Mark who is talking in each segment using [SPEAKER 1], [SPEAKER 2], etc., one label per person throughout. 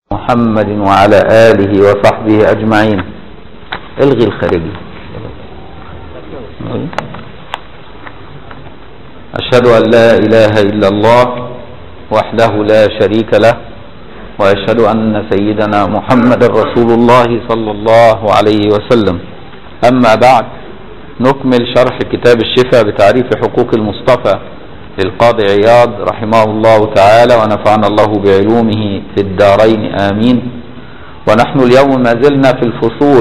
[SPEAKER 1] محمد وعلى آله وصحبه أجمعين الغي الخارجي أشهد أن لا إله إلا الله وحده لا شريك له وأشهد أن سيدنا محمد رسول الله صلى الله عليه وسلم أما بعد نكمل شرح كتاب الشفاء بتعريف حقوق المصطفى للقاضي عياض رحمه الله تعالى ونفعنا الله بعلومه في الدارين آمين ونحن اليوم ما زلنا في الفصول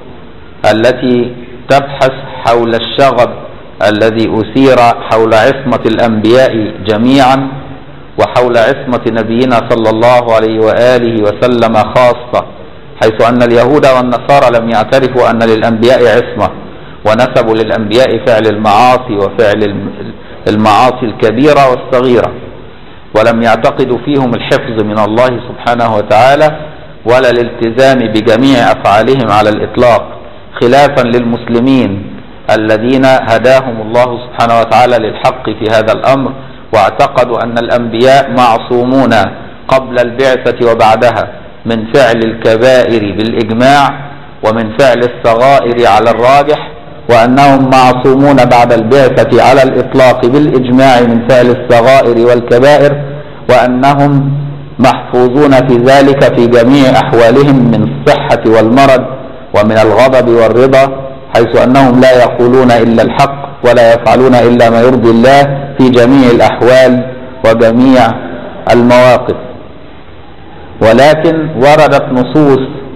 [SPEAKER 1] التي تبحث حول الشغب الذي أثير حول عصمة الأنبياء جميعا وحول عصمة نبينا صلى الله عليه وآله وسلم خاصة حيث أن اليهود والنصارى لم يعترفوا أن للأنبياء عصمة ونسبوا للأنبياء فعل المعاصي وفعل المعاصي الكبيرة والصغيرة ولم يعتقدوا فيهم الحفظ من الله سبحانه وتعالى ولا الالتزام بجميع أفعالهم على الإطلاق خلافا للمسلمين الذين هداهم الله سبحانه وتعالى للحق في هذا الأمر واعتقدوا أن الأنبياء معصومون قبل البعثة وبعدها من فعل الكبائر بالإجماع ومن فعل الصغائر على الراجح وأنهم معصومون بعد البعثة على الإطلاق بالإجماع من فعل الصغائر والكبائر وأنهم محفوظون في ذلك في جميع أحوالهم من الصحة والمرض ومن الغضب والرضا حيث أنهم لا يقولون إلا الحق ولا يفعلون إلا ما يرضي الله في جميع الأحوال وجميع المواقف ولكن وردت نصوص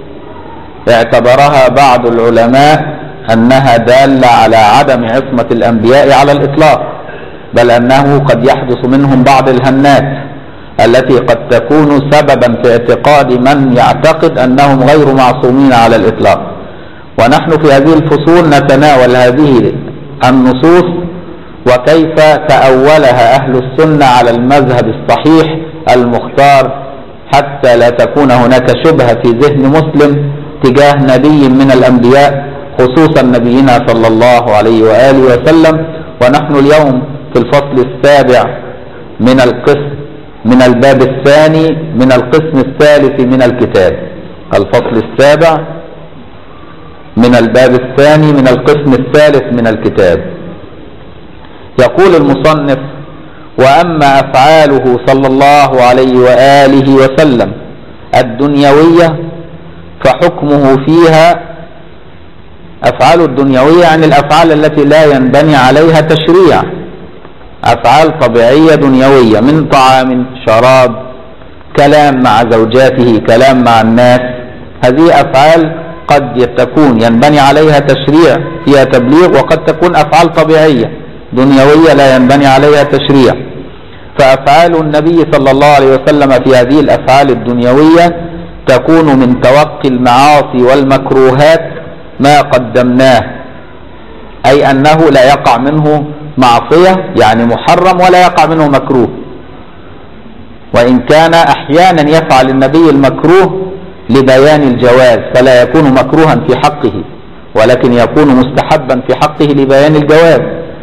[SPEAKER 1] اعتبرها بعض العلماء أنها دالة على عدم عصمة الأنبياء على الإطلاق بل أنه قد يحدث منهم بعض الهنات التي قد تكون سببا في اعتقاد من يعتقد أنهم غير معصومين على الإطلاق ونحن في هذه الفصول نتناول هذه النصوص وكيف تأولها أهل السنة على المذهب الصحيح المختار حتى لا تكون هناك شبهة في ذهن مسلم تجاه نبي من الأنبياء خصوصا نبينا صلى الله عليه وآله وسلم ونحن اليوم في الفصل السابع من القسم من الباب الثاني من القسم الثالث من الكتاب الفصل السابع من الباب الثاني من القسم الثالث من الكتاب يقول المصنف وأما أفعاله صلى الله عليه وآله وسلم الدنيوية فحكمه فيها أفعال الدنيوية يعني الأفعال التي لا ينبني عليها تشريع أفعال طبيعية دنيوية من طعام شراب كلام مع زوجاته كلام مع الناس هذه أفعال قد تكون ينبني عليها تشريع فيها تبليغ وقد تكون أفعال طبيعية دنيوية لا ينبني عليها تشريع فأفعال النبي صلى الله عليه وسلم في هذه الأفعال الدنيوية تكون من توقي المعاصي والمكروهات ما قدمناه أي أنه لا يقع منه معصية يعني محرم ولا يقع منه مكروه وإن كان أحيانا يفعل النبي المكروه لبيان الجواز فلا يكون مكروها في حقه ولكن يكون مستحبا في حقه لبيان الجواز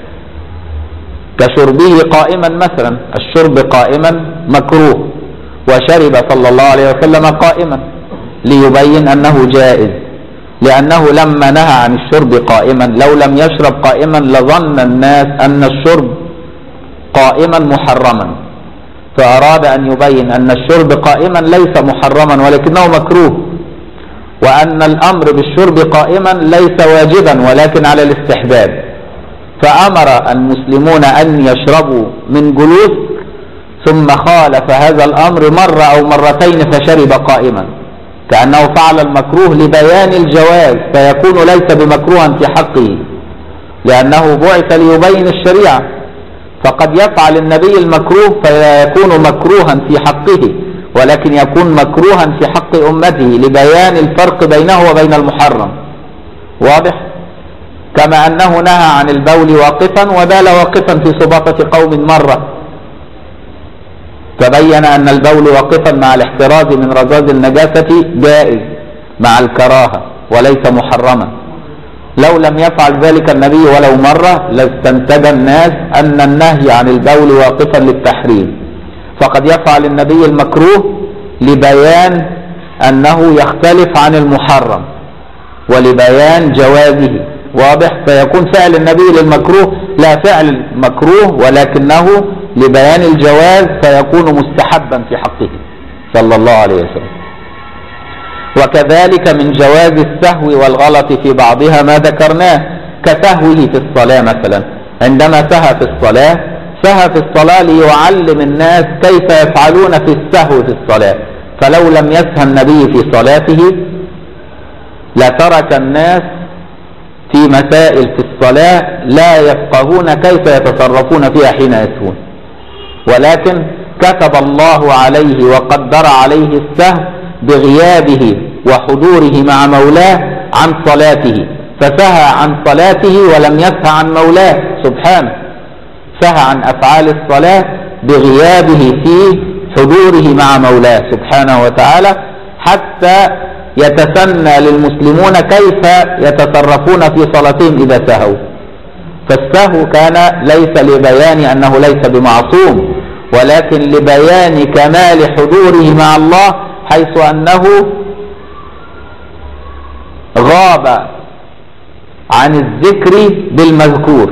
[SPEAKER 1] كشربه قائما مثلا الشرب قائما مكروه وشرب صلى الله عليه وسلم قائما ليبين أنه جائز لأنه لما نهى عن الشرب قائما لو لم يشرب قائما لظن الناس أن الشرب قائما محرما فأراد أن يبين أن الشرب قائما ليس محرما ولكنه مكروه وأن الأمر بالشرب قائما ليس واجبا ولكن على الاستحباب فأمر المسلمون أن يشربوا من جلوس ثم خالف هذا الأمر مرة أو مرتين فشرب قائما كأنه فعل المكروه لبيان الجواز فيكون ليس بمكروها في حقه لأنه بعث ليبين الشريعة فقد يفعل النبي المكروه فلا يكون مكروها في حقه ولكن يكون مكروها في حق أمته لبيان الفرق بينه وبين المحرم واضح كما أنه نهى عن البول واقفا وبال واقفا في سباطة قوم مرة تبين أن البول واقفا مع الاحتراز من رذاذ النجاسة جائز مع الكراهة وليس محرما لو لم يفعل ذلك النبي ولو مرة لاستنتج الناس أن النهي عن البول واقفا للتحريم فقد يفعل النبي المكروه لبيان أنه يختلف عن المحرم ولبيان جوازه واضح فيكون فعل النبي للمكروه لا فعل مكروه ولكنه لبيان الجواز فيكون مستحبا في حقه صلى الله عليه وسلم وكذلك من جواز السهو والغلط في بعضها ما ذكرناه كسهوه في الصلاة مثلا عندما سهى في الصلاة سهى في الصلاة ليعلم الناس كيف يفعلون في السهو في الصلاة فلو لم يسهى النبي في صلاته لترك الناس في مسائل في الصلاة لا يفقهون كيف يتصرفون فيها حين يسهون ولكن كتب الله عليه وقدر عليه السهو بغيابه وحضوره مع مولاه عن صلاته فسهى عن صلاته ولم يسهى عن مولاه سبحانه سهى عن أفعال الصلاة بغيابه في حضوره مع مولاه سبحانه وتعالى حتى يتسنى للمسلمون كيف يتصرفون في صلاتهم إذا سهوا فالسهو كان ليس لبيان أنه ليس بمعصوم ولكن لبيان كمال حضوره مع الله حيث أنه غاب عن الذكر بالمذكور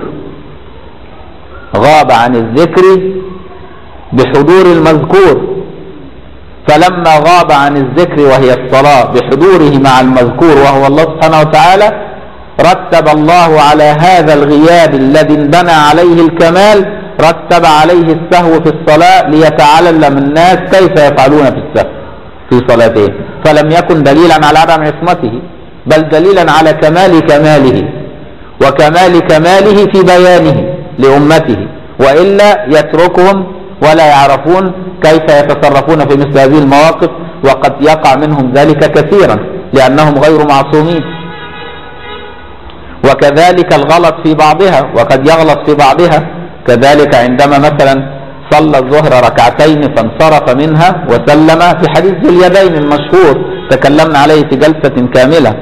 [SPEAKER 1] غاب عن الذكر بحضور المذكور فلما غاب عن الذكر وهي الصلاة بحضوره مع المذكور وهو الله سبحانه وتعالى رتب الله على هذا الغياب الذي انبنى عليه الكمال رتب عليه السهو في الصلاة ليتعلم الناس كيف يفعلون في السهو في صلاتهم فلم يكن دليلا على عدم عصمته بل دليلا على كمال كماله وكمال كماله في بيانه لأمته وإلا يتركهم ولا يعرفون كيف يتصرفون في مثل هذه المواقف وقد يقع منهم ذلك كثيرا لأنهم غير معصومين وكذلك الغلط في بعضها وقد يغلط في بعضها كذلك عندما مثلا صلى الظهر ركعتين فانصرف منها وسلم في حديث ذي اليدين المشهور تكلمنا عليه في جلسة كاملة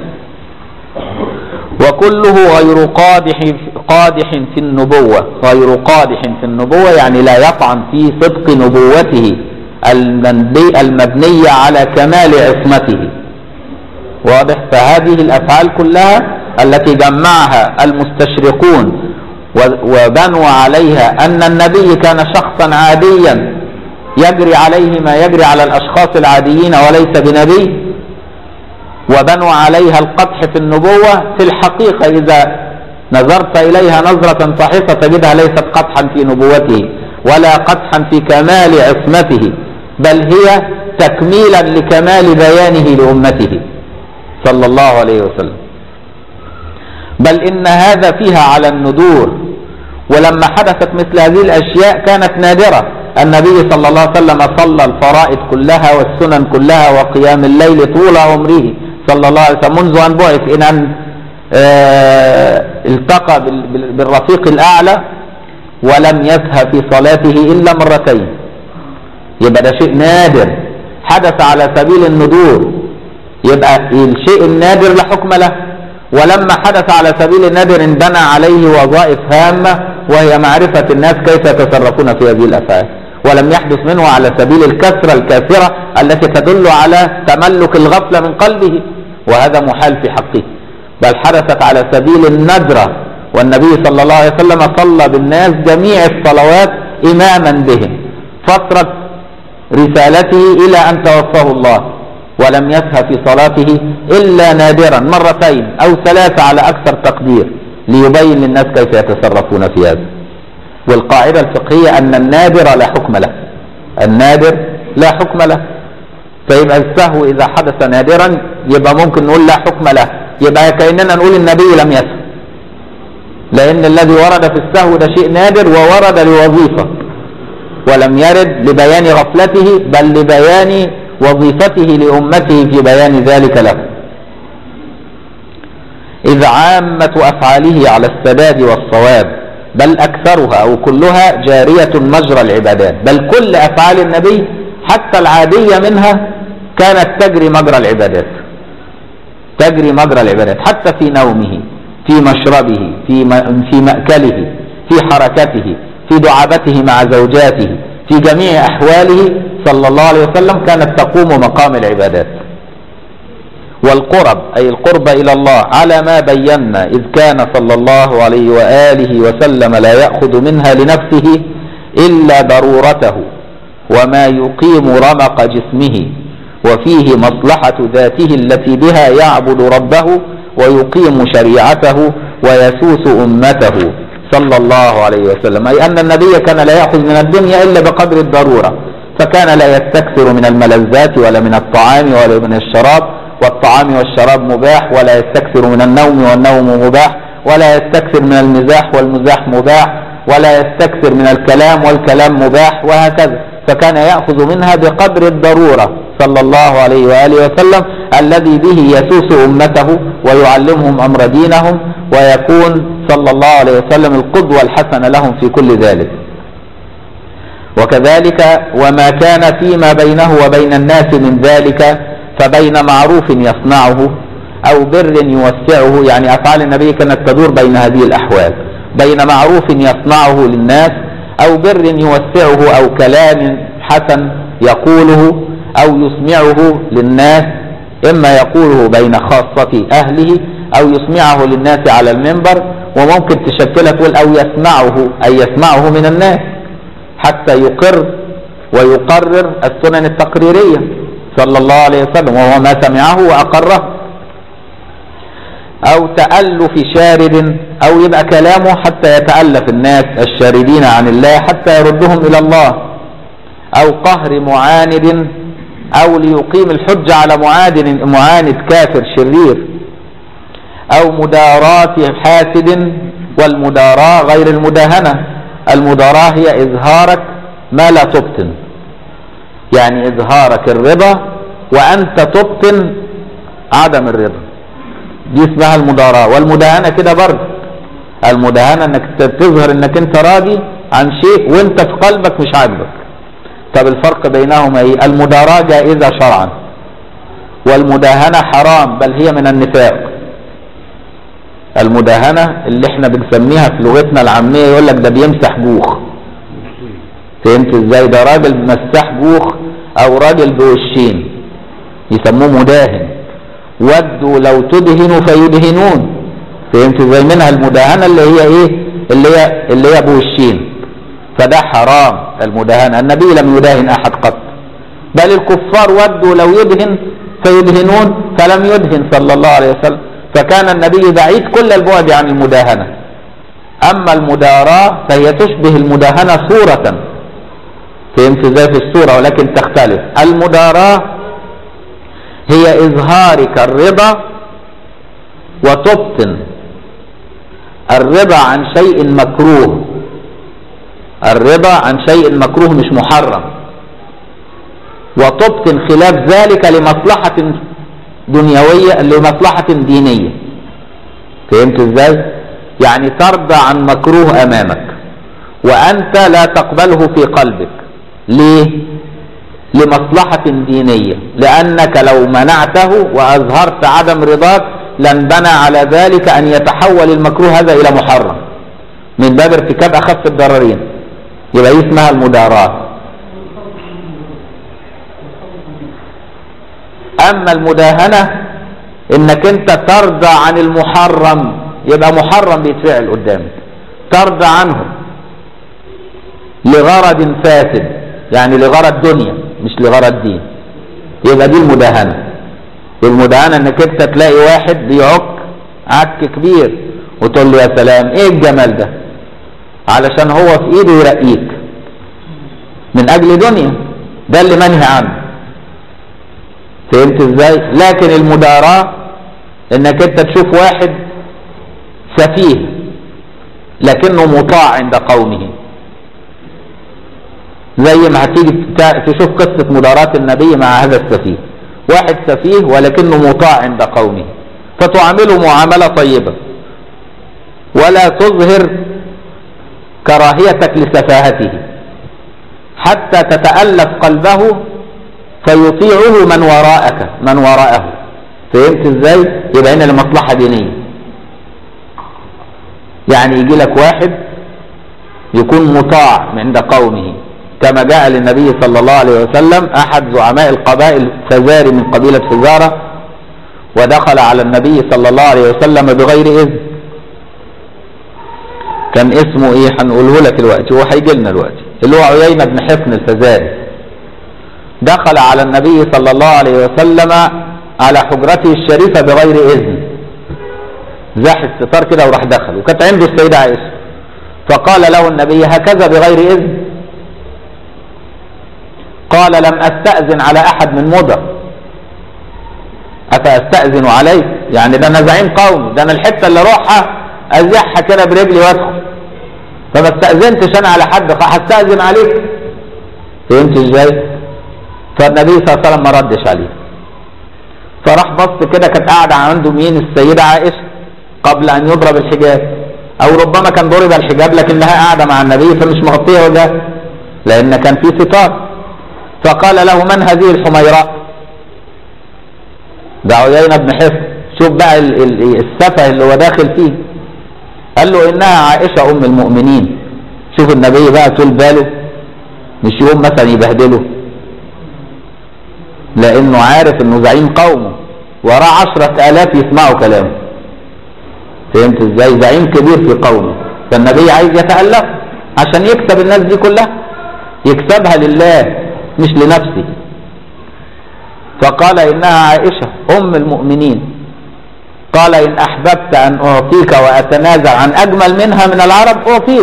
[SPEAKER 1] وكله غير قادح قادح في النبوة غير قادح في النبوة يعني لا يطعن في صدق نبوته المبنية على كمال عصمته واضح فهذه الأفعال كلها التي جمعها المستشرقون وبنوا عليها أن النبي كان شخصا عاديا يجري عليه ما يجري على الأشخاص العاديين وليس بنبي وبنوا عليها القدح في النبوة في الحقيقة إذا نظرت إليها نظرة صحيحة تجدها ليست قدحا في نبوته ولا قدحا في كمال عصمته بل هي تكميلا لكمال بيانه لأمته صلى الله عليه وسلم بل إن هذا فيها على الندور ولما حدثت مثل هذه الأشياء كانت نادرة النبي صلى الله عليه وسلم صلى الفرائض كلها والسنن كلها وقيام الليل طول عمره صلى الله عليه وسلم منذ أن بعث إن أن آه التقى بالرفيق الأعلى ولم يسهى في صلاته إلا مرتين يبقى ده شيء نادر حدث على سبيل الندور يبقى الشيء النادر لا حكم له ولما حدث على سبيل النادر انبنى عليه وظائف هامة وهي معرفة الناس كيف يتصرفون في هذه الأفعال ولم يحدث منه على سبيل الكثرة الكافرة التي تدل على تملك الغفلة من قلبه وهذا محال في حقه بل حدثت على سبيل الندرة والنبي صلى الله عليه وسلم صلى بالناس جميع الصلوات إماما بهم فترة رسالته إلى أن توفاه الله ولم يسهى في صلاته إلا نادرا مرتين أو ثلاثة على أكثر تقدير ليبين للناس كيف يتصرفون في هذا والقاعدة الفقهية أن النادر لا حكم له النادر لا حكم له فيبقى السهو إذا حدث نادرا يبقى ممكن نقول لا حكم له يبقى كأننا نقول النبي لم يسهو لأن الذي ورد في السهو ده شيء نادر وورد لوظيفة ولم يرد لبيان غفلته بل لبيان وظيفته لأمته في بيان ذلك له إذ عامة أفعاله على السداد والصواب بل أكثرها أو كلها جارية مجرى العبادات بل كل أفعال النبي حتى العادية منها كانت تجري مجرى العبادات تجري مجرى العبادات حتى في نومه في مشربه في في مأكله في حركته في دعابته مع زوجاته في جميع أحواله صلى الله عليه وسلم كانت تقوم مقام العبادات والقرب أي القرب إلى الله على ما بينا إذ كان صلى الله عليه وآله وسلم لا يأخذ منها لنفسه إلا ضرورته وما يقيم رمق جسمه وفيه مصلحة ذاته التي بها يعبد ربه ويقيم شريعته ويسوس أمته صلى الله عليه وسلم أي أن النبي كان لا يأخذ من الدنيا إلا بقدر الضرورة فكان لا يستكثر من الملذات ولا من الطعام ولا من الشراب والطعام والشراب مباح ولا يستكثر من النوم والنوم مباح ولا يستكثر من المزاح والمزاح مباح ولا يستكثر من الكلام والكلام مباح وهكذا فكان يأخذ منها بقدر الضرورة صلى الله عليه وآله وسلم الذي به يسوس أمته ويعلمهم أمر دينهم ويكون صلى الله عليه وسلم القدوة الحسنة لهم في كل ذلك وكذلك وما كان فيما بينه وبين الناس من ذلك فبين معروف يصنعه أو بر يوسعه يعني أفعال النبي كانت تدور بين هذه الأحوال بين معروف يصنعه للناس أو بر يوسعه أو كلام حسن يقوله أو يسمعه للناس إما يقوله بين خاصة أهله أو يسمعه للناس على المنبر وممكن تشكلها تقول أو يسمعه أي يسمعه من الناس حتى يقر ويقرر السنن التقريرية صلى الله عليه وسلم وهو ما سمعه وأقره أو تألف شارد أو يبقى كلامه حتى يتألف الناس الشاردين عن الله حتى يردهم إلى الله أو قهر معاند أو ليقيم الحج على معاند معاند كافر شرير أو مداراة حاسد والمداراة غير المداهنة المداراة هي إظهارك ما لا تبطن يعني إظهارك الرضا وأنت تبطن عدم الرضا دي اسمها المداراة والمداهنة كده برضه المداهنة انك تظهر انك انت راضي عن شيء وانت في قلبك مش عاجبك طب الفرق بينهما ايه المداراة جائزة شرعا والمداهنة حرام بل هي من النفاق المداهنة اللي احنا بنسميها في لغتنا العامية يقول لك ده بيمسح جوخ فهمت ازاي ده راجل مساح جوخ او راجل بوشين يسموه مداهن ودوا لو تدهنوا فيدهنون فهمت ازاي منها المداهنه اللي هي ايه اللي هي اللي هي بوشين فده حرام المداهنه النبي لم يداهن احد قط بل الكفار ودوا لو يدهن فيدهنون فلم يدهن صلى الله عليه وسلم فكان النبي بعيد كل البعد عن المداهنه اما المداراة فهي تشبه المداهنه صوره فهمت ازاي في الصوره ولكن تختلف المداراة هي إظهارك الرضا وتبطن الرضا عن شيء مكروه الرضا عن شيء مكروه مش محرم وتبطن خلاف ذلك لمصلحة دنيوية لمصلحة دينية فهمت ازاي يعني ترضى عن مكروه امامك وانت لا تقبله في قلبك ليه لمصلحة دينية لأنك لو منعته وأظهرت عدم رضاك لانبنى على ذلك أن يتحول المكروه هذا إلى محرم من باب ارتكاب أخف الضررين يبقى دي اسمها المداراة أما المداهنة إنك أنت ترضى عن المحرم يبقى محرم بيتفعل قدامك ترضى عنه لغرض فاسد يعني لغرض دنيا مش لغرض دين يبقى دي المداهنة المداهنة انك انت تلاقي واحد بيعك عك كبير وتقول له يا سلام ايه الجمال ده علشان هو في ايده يرقيك من اجل دنيا ده اللي منهي عنه فهمت ازاي لكن المداراة انك انت تشوف واحد سفيه لكنه مطاع عند قومه زي ما هتيجي تشوف قصة مداراة النبي مع هذا السفيه واحد سفيه ولكنه مطاع عند قومه فتعامله معاملة طيبة ولا تظهر كراهيتك لسفاهته حتى تتألف قلبه فيطيعه من وراءك من وراءه فهمت ازاي يبقى هنا لمصلحة دينية يعني يجي لك واحد يكون مطاع عند قومه كما جاء للنبي صلى الله عليه وسلم احد زعماء القبائل فزاري من قبيلة فزارة ودخل على النبي صلى الله عليه وسلم بغير إذن كان اسمه ايه هنقوله لك دلوقتي هو هيجي لنا دلوقتي اللي هو عيينة بن حصن الفزاري دخل على النبي صلى الله عليه وسلم على حجرته الشريفة بغير إذن زاح الستار كده وراح دخل وكانت عنده السيدة عائشة فقال له النبي هكذا بغير إذن قال لم أستأذن على أحد من مضر أفأستأذن عليك يعني ده أنا زعيم قومي ده أنا الحتة اللي أروحها أزحها كده برجلي وأدخل فما استأذنتش أنا على حد هستأذن عليك فهمت إزاي؟ فالنبي صلى الله عليه وسلم ما ردش عليه فراح بص كده كانت قاعدة عنده مين السيدة عائشة قبل أن يضرب الحجاب أو ربما كان ضرب الحجاب لكنها قاعدة مع النبي فمش مغطية وجهها لأن كان في ستار فقال له من هذه الحميراء ده عيينة بن حصن شوف بقى ال- ال- السفه اللي هو داخل فيه قال له إنها عائشة أم المؤمنين شوف النبي بقى طول باله مش يوم مثلا يبهدله لأنه عارف إنه زعيم قومه وراه عشرة آلاف يسمعوا كلامه فهمت ازاي زعيم كبير في قومه فالنبي عايز يتألف عشان يكسب الناس دي كلها يكسبها لله مش لنفسه فقال إنها عائشة أم المؤمنين قال إن أحببت أن أعطيك وأتنازع عن أجمل منها من العرب أعطيك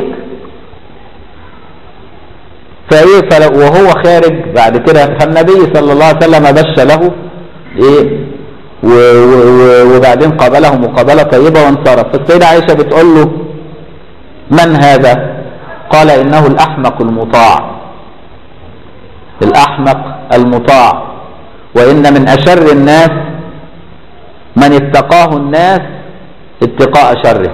[SPEAKER 1] فإيه فل- وهو خارج بعد كده فالنبي صلى الله عليه وسلم بش له إيه و- و- و- وبعدين قابله مقابلة طيبة وانصرف فالسيدة عائشة بتقول له من هذا قال إنه الأحمق المطاع الأحمق المطاع وإن من أشر الناس من اتقاه الناس اتقاء شره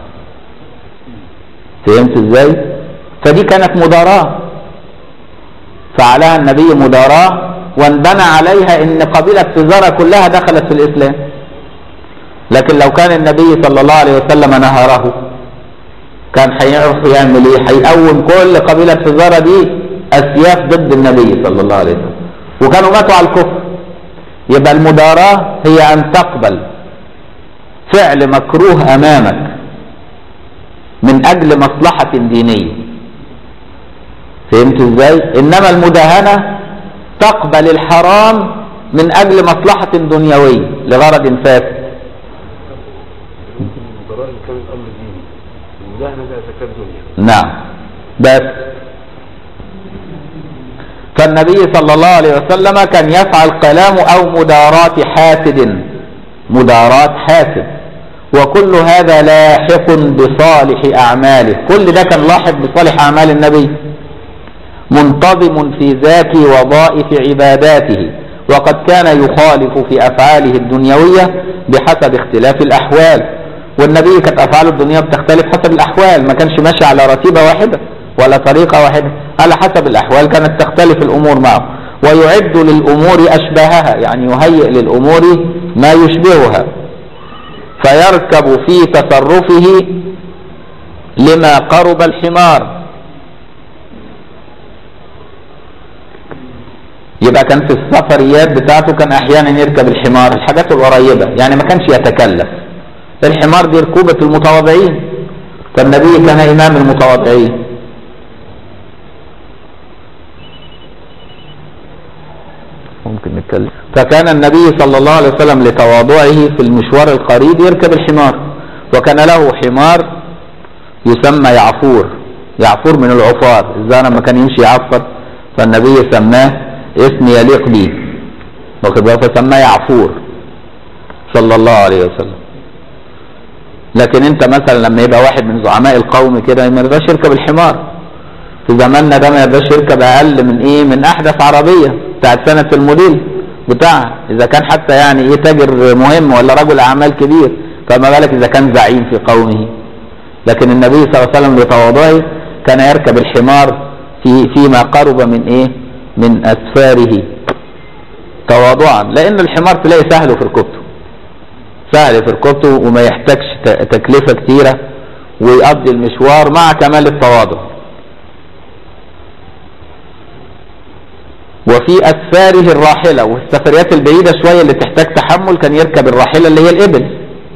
[SPEAKER 1] فهمت ازاي فدي كانت مداراة فعلها النبي مداراة وانبنى عليها ان قبيلة فزارة كلها دخلت في الاسلام لكن لو كان النبي صلى الله عليه وسلم نهاره كان هيعرف يعمل ايه هيقوم كل قبيلة فزارة دي اسياف ضد النبي صلى الله عليه وسلم وكانوا ماتوا على الكفر يبقى المداراة هي ان تقبل فعل مكروه امامك من اجل مصلحة دينية فهمت ازاي انما المداهنة تقبل الحرام من اجل مصلحة دنيوية لغرض فاسد
[SPEAKER 2] المدراء اللي كان الامر ديني المداهنه ده زكاه دنيا
[SPEAKER 1] نعم بس فالنبي صلى الله عليه وسلم كان يفعل كلام او مداراة حاسد مداراة حاسد وكل هذا لاحق بصالح اعماله كل ده كان لاحق بصالح اعمال النبي منتظم في ذات وظائف عباداته وقد كان يخالف في افعاله الدنيويه بحسب اختلاف الاحوال والنبي كانت افعاله الدنيا بتختلف حسب الاحوال ما كانش ماشي على رتيبه واحده ولا طريقه واحده على حسب الاحوال كانت تختلف الامور معه ويعد للامور اشباهها يعني يهيئ للامور ما يشبهها فيركب في تصرفه لما قرب الحمار يبقى كان في السفريات بتاعته كان احيانا يركب الحمار الحاجات القريبه يعني ما كانش يتكلف الحمار دي ركوبة المتواضعين فالنبي كان إمام المتواضعين ممكن نتكلم فكان النبي صلى الله عليه وسلم لتواضعه في المشوار القريب يركب الحمار وكان له حمار يسمى يعفور يعفور من العفار الزانة لما كان يمشي يعفر فالنبي سماه اسم يليق به واخد بالك فسماه يعفور صلى الله عليه وسلم لكن انت مثلا لما يبقى واحد من زعماء القوم كده ما يرضاش يركب الحمار في زماننا ده ما يرضاش يركب اقل من ايه من احدث عربيه بتاعت سنه الموديل بتاعها اذا كان حتى يعني ايه تاجر مهم ولا رجل اعمال كبير فما بالك اذا كان زعيم في قومه لكن النبي صلى الله عليه وسلم بتواضعه كان يركب الحمار في فيما قرب من ايه من اسفاره تواضعا لان الحمار تلاقي سهل في ركوبته سهل في ركوبته وما يحتاجش ت- تكلفة كتيرة ويقضي المشوار مع كمال التواضع وفي أسفاره الراحلة والسفريات البعيدة شوية اللي تحتاج تحمل كان يركب الراحلة اللي هي الإبل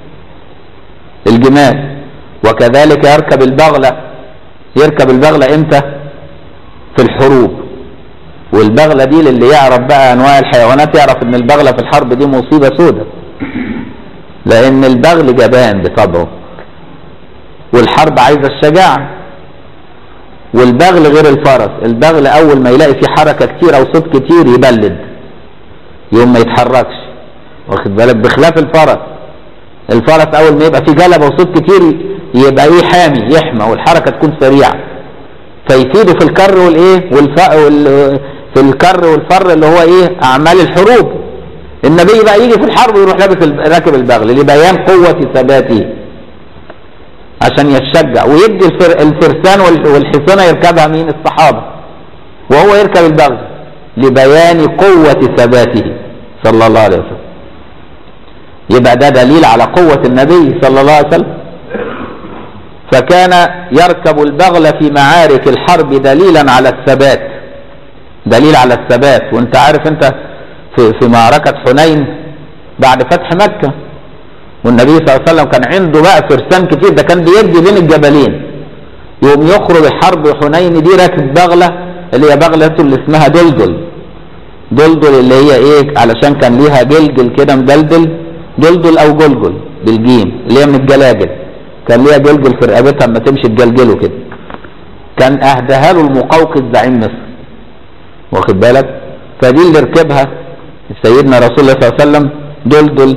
[SPEAKER 1] الجمال وكذلك يركب البغلة يركب البغلة امتى في الحروب والبغلة دي للي يعرف بقى أنواع الحيوانات يعرف إن البغلة في الحرب دي مصيبة سودة لأن البغل جبان بطبعه والحرب عايزة الشجاعة والبغل غير الفرس البغل اول ما يلاقي في حركه كتير او صوت كتير يبلد يوم ما يتحركش واخد بالك بخلاف الفرس الفرس اول ما يبقى في جلبه وصوت كتير يبقى ايه حامي يحمى والحركه تكون سريعه فيفيده في الكر والايه والف... وال... في الكر والفر اللي هو ايه اعمال الحروب النبي بقى يجي في الحرب ويروح لابس ال- راكب البغل لبيان قوه ثباته عشان يتشجع ويدي الفر... الفرسان وال- والحصانة يركبها مين الصحابة وهو يركب البغل لبيان قوة ثباته صلى الله عليه وسلم يبقى ده دليل على قوة النبي صلى الله عليه وسلم فكان يركب البغل في معارك الحرب دليلا على الثبات دليل على الثبات وانت عارف انت في, في معركة حنين بعد فتح مكة والنبي صلى الله عليه وسلم كان عنده بقى فرسان كتير ده كان بيدي بين الجبلين يوم يخرج الحرب حنين دي راكب بغلة اللي هي بغلته اللي اسمها دلدل دلدل اللي هي ايه علشان كان ليها جلجل كده مدلدل دلدل او جلجل بالجيم اللي هي من الجلاجل كان ليها جلجل في رقبتها اما تمشي تجلجله كده كان اهداها له المقوقس زعيم مصر واخد بالك فدي اللي ركبها سيدنا رسول الله صلى الله عليه وسلم دلدل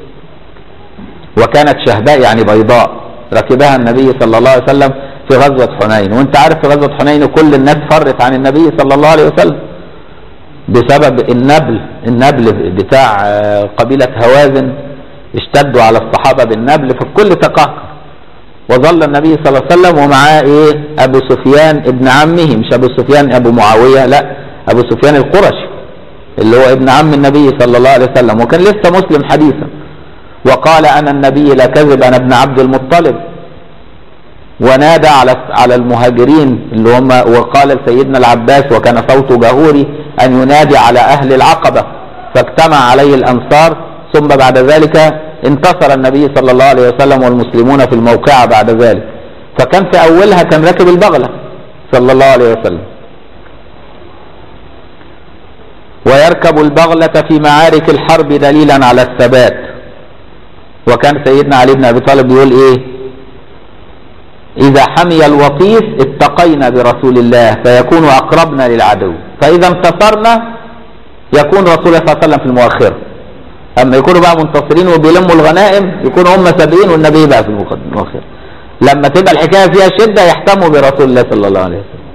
[SPEAKER 1] وكانت شهباء يعني بيضاء ركبها النبي صلى الله عليه وسلم في غزوة حنين وانت عارف في غزوة حنين كل الناس فرت عن النبي صلى الله عليه وسلم بسبب النبل النبل بتاع آه، قبيلة هوازن اشتدوا على الصحابة بالنبل فالكل تقهقر وظل النبي صلى الله عليه وسلم ومعاه ايه ابو سفيان ابن عمه مش ابو سفيان ابو معاوية لا ابو سفيان القرشي اللي هو ابن عم النبي صلى الله عليه وسلم وكان لسه مسلم حديثا وقال انا النبي لا كذب انا ابن عبد المطلب ونادى على على المهاجرين اللي هم وقال لسيدنا العباس وكان صوته جهوري ان ينادي على اهل العقبه فاجتمع عليه الانصار ثم بعد ذلك انتصر النبي صلى الله عليه وسلم والمسلمون في الموقعه بعد ذلك فكان في اولها كان راكب البغله صلى الله عليه وسلم ويركب البغله في معارك الحرب دليلا على الثبات وكان سيدنا علي بن ابي طالب يقول ايه إذا حمي الوطيس اتقينا برسول الله فيكون أقربنا للعدو فإذا انتصرنا يكون رسول الله صلى الله عليه وسلم في المؤخرة أما يكونوا بقى منتصرين وبيلموا الغنائم يكونوا هم سابقين والنبي بقى في المقدمة المؤخرة لما تبقى الحكاية فيها شدة يحتموا برسول الله صلى الله عليه وسلم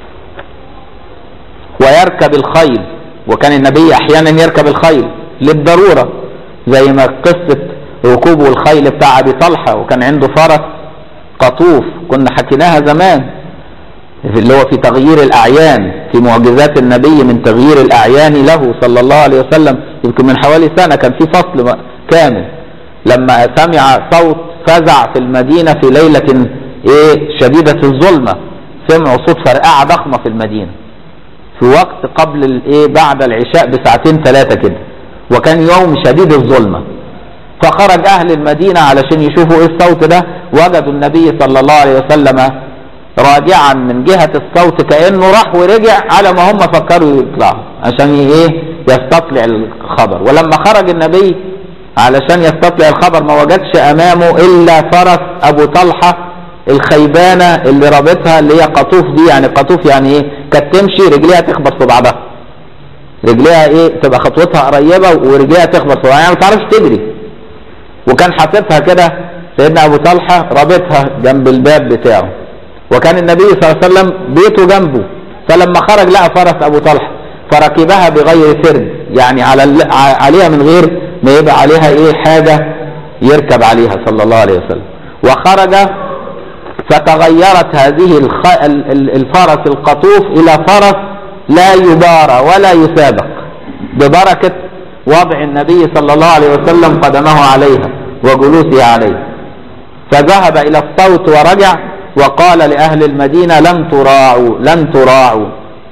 [SPEAKER 1] ويركب الخيل وكان النبي أحيانا يركب الخيل للضرورة زي ما قصة ركوبه الخيل بتاع أبي طلحة وكان عنده فرس قطوف كنا حكيناها زمان في اللي هو في تغيير الأعيان في معجزات النبي من تغيير الأعيان له صلى الله عليه وسلم يمكن من حوالي سنة كان في فصل كامل لما سمع صوت فزع في المدينة في ليلة إيه شديدة الظلمة سمعوا صوت فرقعة ضخمة في المدينة في وقت قبل الايه بعد العشاء بساعتين ثلاثة كده وكان يوم شديد الظلمة فخرج اهل المدينة علشان يشوفوا ايه الصوت ده وجدوا النبي صلى الله عليه وسلم راجعا من جهة الصوت كأنه راح ورجع على ما هم فكروا يطلعوا عشان ايه يستطلع الخبر ولما خرج النبي علشان يستطلع الخبر ما وجدش امامه الا فرس ابو طلحة الخيبانة اللي رابطها اللي هي قطوف دي يعني قطوف يعني ايه كانت تمشي رجليها تخبط في بعضها رجليها ايه تبقى خطوتها قريبة ورجليها تخبط في بعضها يعني ما تعرفش تجري وكان حاططها كده سيدنا ابو طلحه رابطها جنب الباب بتاعه وكان النبي صلى الله عليه وسلم بيته جنبه فلما خرج لقى فرس ابو طلحه فركبها بغير سرد يعني على عليها من غير ما يبقى عليها ايه حاجه يركب عليها صلى الله عليه وسلم وخرج فتغيرت هذه الخ... الفرس القطوف الى فرس لا يبارى ولا يسابق ببركه وضع النبي صلى الله عليه وسلم قدمه عليها وجلوسه عليه فذهب الى الصوت ورجع وقال لاهل المدينه لن تراعوا لن تراعوا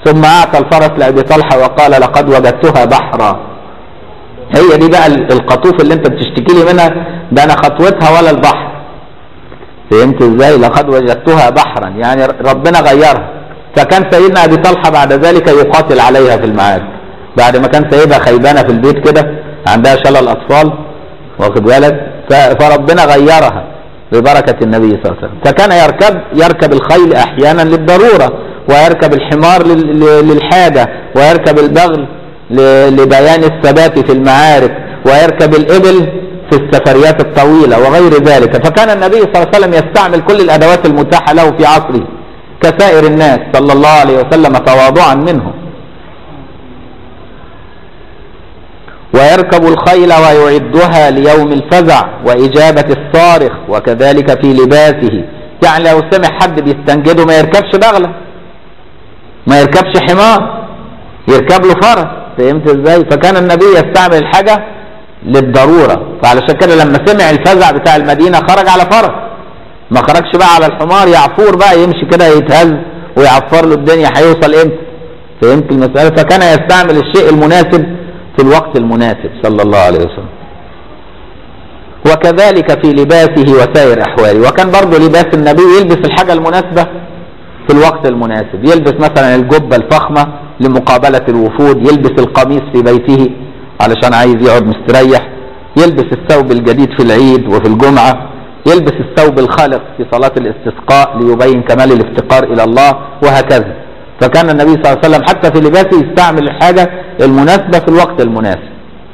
[SPEAKER 1] ثم اعطى الفرس لابي طلحه وقال لقد وجدتها بحرا هي دي بقى القطوف اللي انت بتشتكي لي منها ده انا خطوتها ولا البحر فهمت ازاي لقد وجدتها بحرا يعني ربنا غيرها فكان سيدنا ابي طلحه بعد ذلك يقاتل عليها في المعارك بعد ما كان سايبها خيبانه في البيت كده عندها شلل اطفال واخد بالك ف- فربنا غيرها ببركه النبي صلى الله عليه وسلم فكان يركب يركب الخيل احيانا للضروره ويركب الحمار لل- لل- للحاجه ويركب البغل ل- لبيان الثبات في المعارك ويركب الابل في السفريات الطويله وغير ذلك فكان النبي صلى الله عليه وسلم يستعمل كل الادوات المتاحه له في عصره كسائر الناس صلى الله عليه وسلم تواضعا منهم ويركب الخيل ويعدها ليوم الفزع وإجابة الصارخ وكذلك في لباسه يعني لو سمع حد بيستنجده ما يركبش بغلة ما يركبش حمار يركب له فرس فهمت ازاي فكان النبي يستعمل الحاجة للضرورة فعلشان كده لما سمع الفزع بتاع المدينة خرج على فرس ما خرجش بقى على الحمار يعفور بقى يمشي كده يتهز ويعفر له الدنيا هيوصل امتى فهمت المسألة فكان يستعمل الشيء المناسب في الوقت المناسب صلى الله عليه وسلم وكذلك في لباسه وسائر أحواله وكان برضه لباس النبي يلبس الحاجة المناسبة في الوقت المناسب يلبس مثلا الجبة الفخمة لمقابلة الوفود يلبس القميص في بيته علشان عايز يقعد مستريح يلبس الثوب الجديد في العيد وفي الجمعة يلبس الثوب الخالق في صلاة الاستسقاء ليبين كمال الافتقار إلى الله وهكذا فكان النبي صلى الله عليه وسلم حتى في لباسه يستعمل الحاجة المناسبة في الوقت المناسب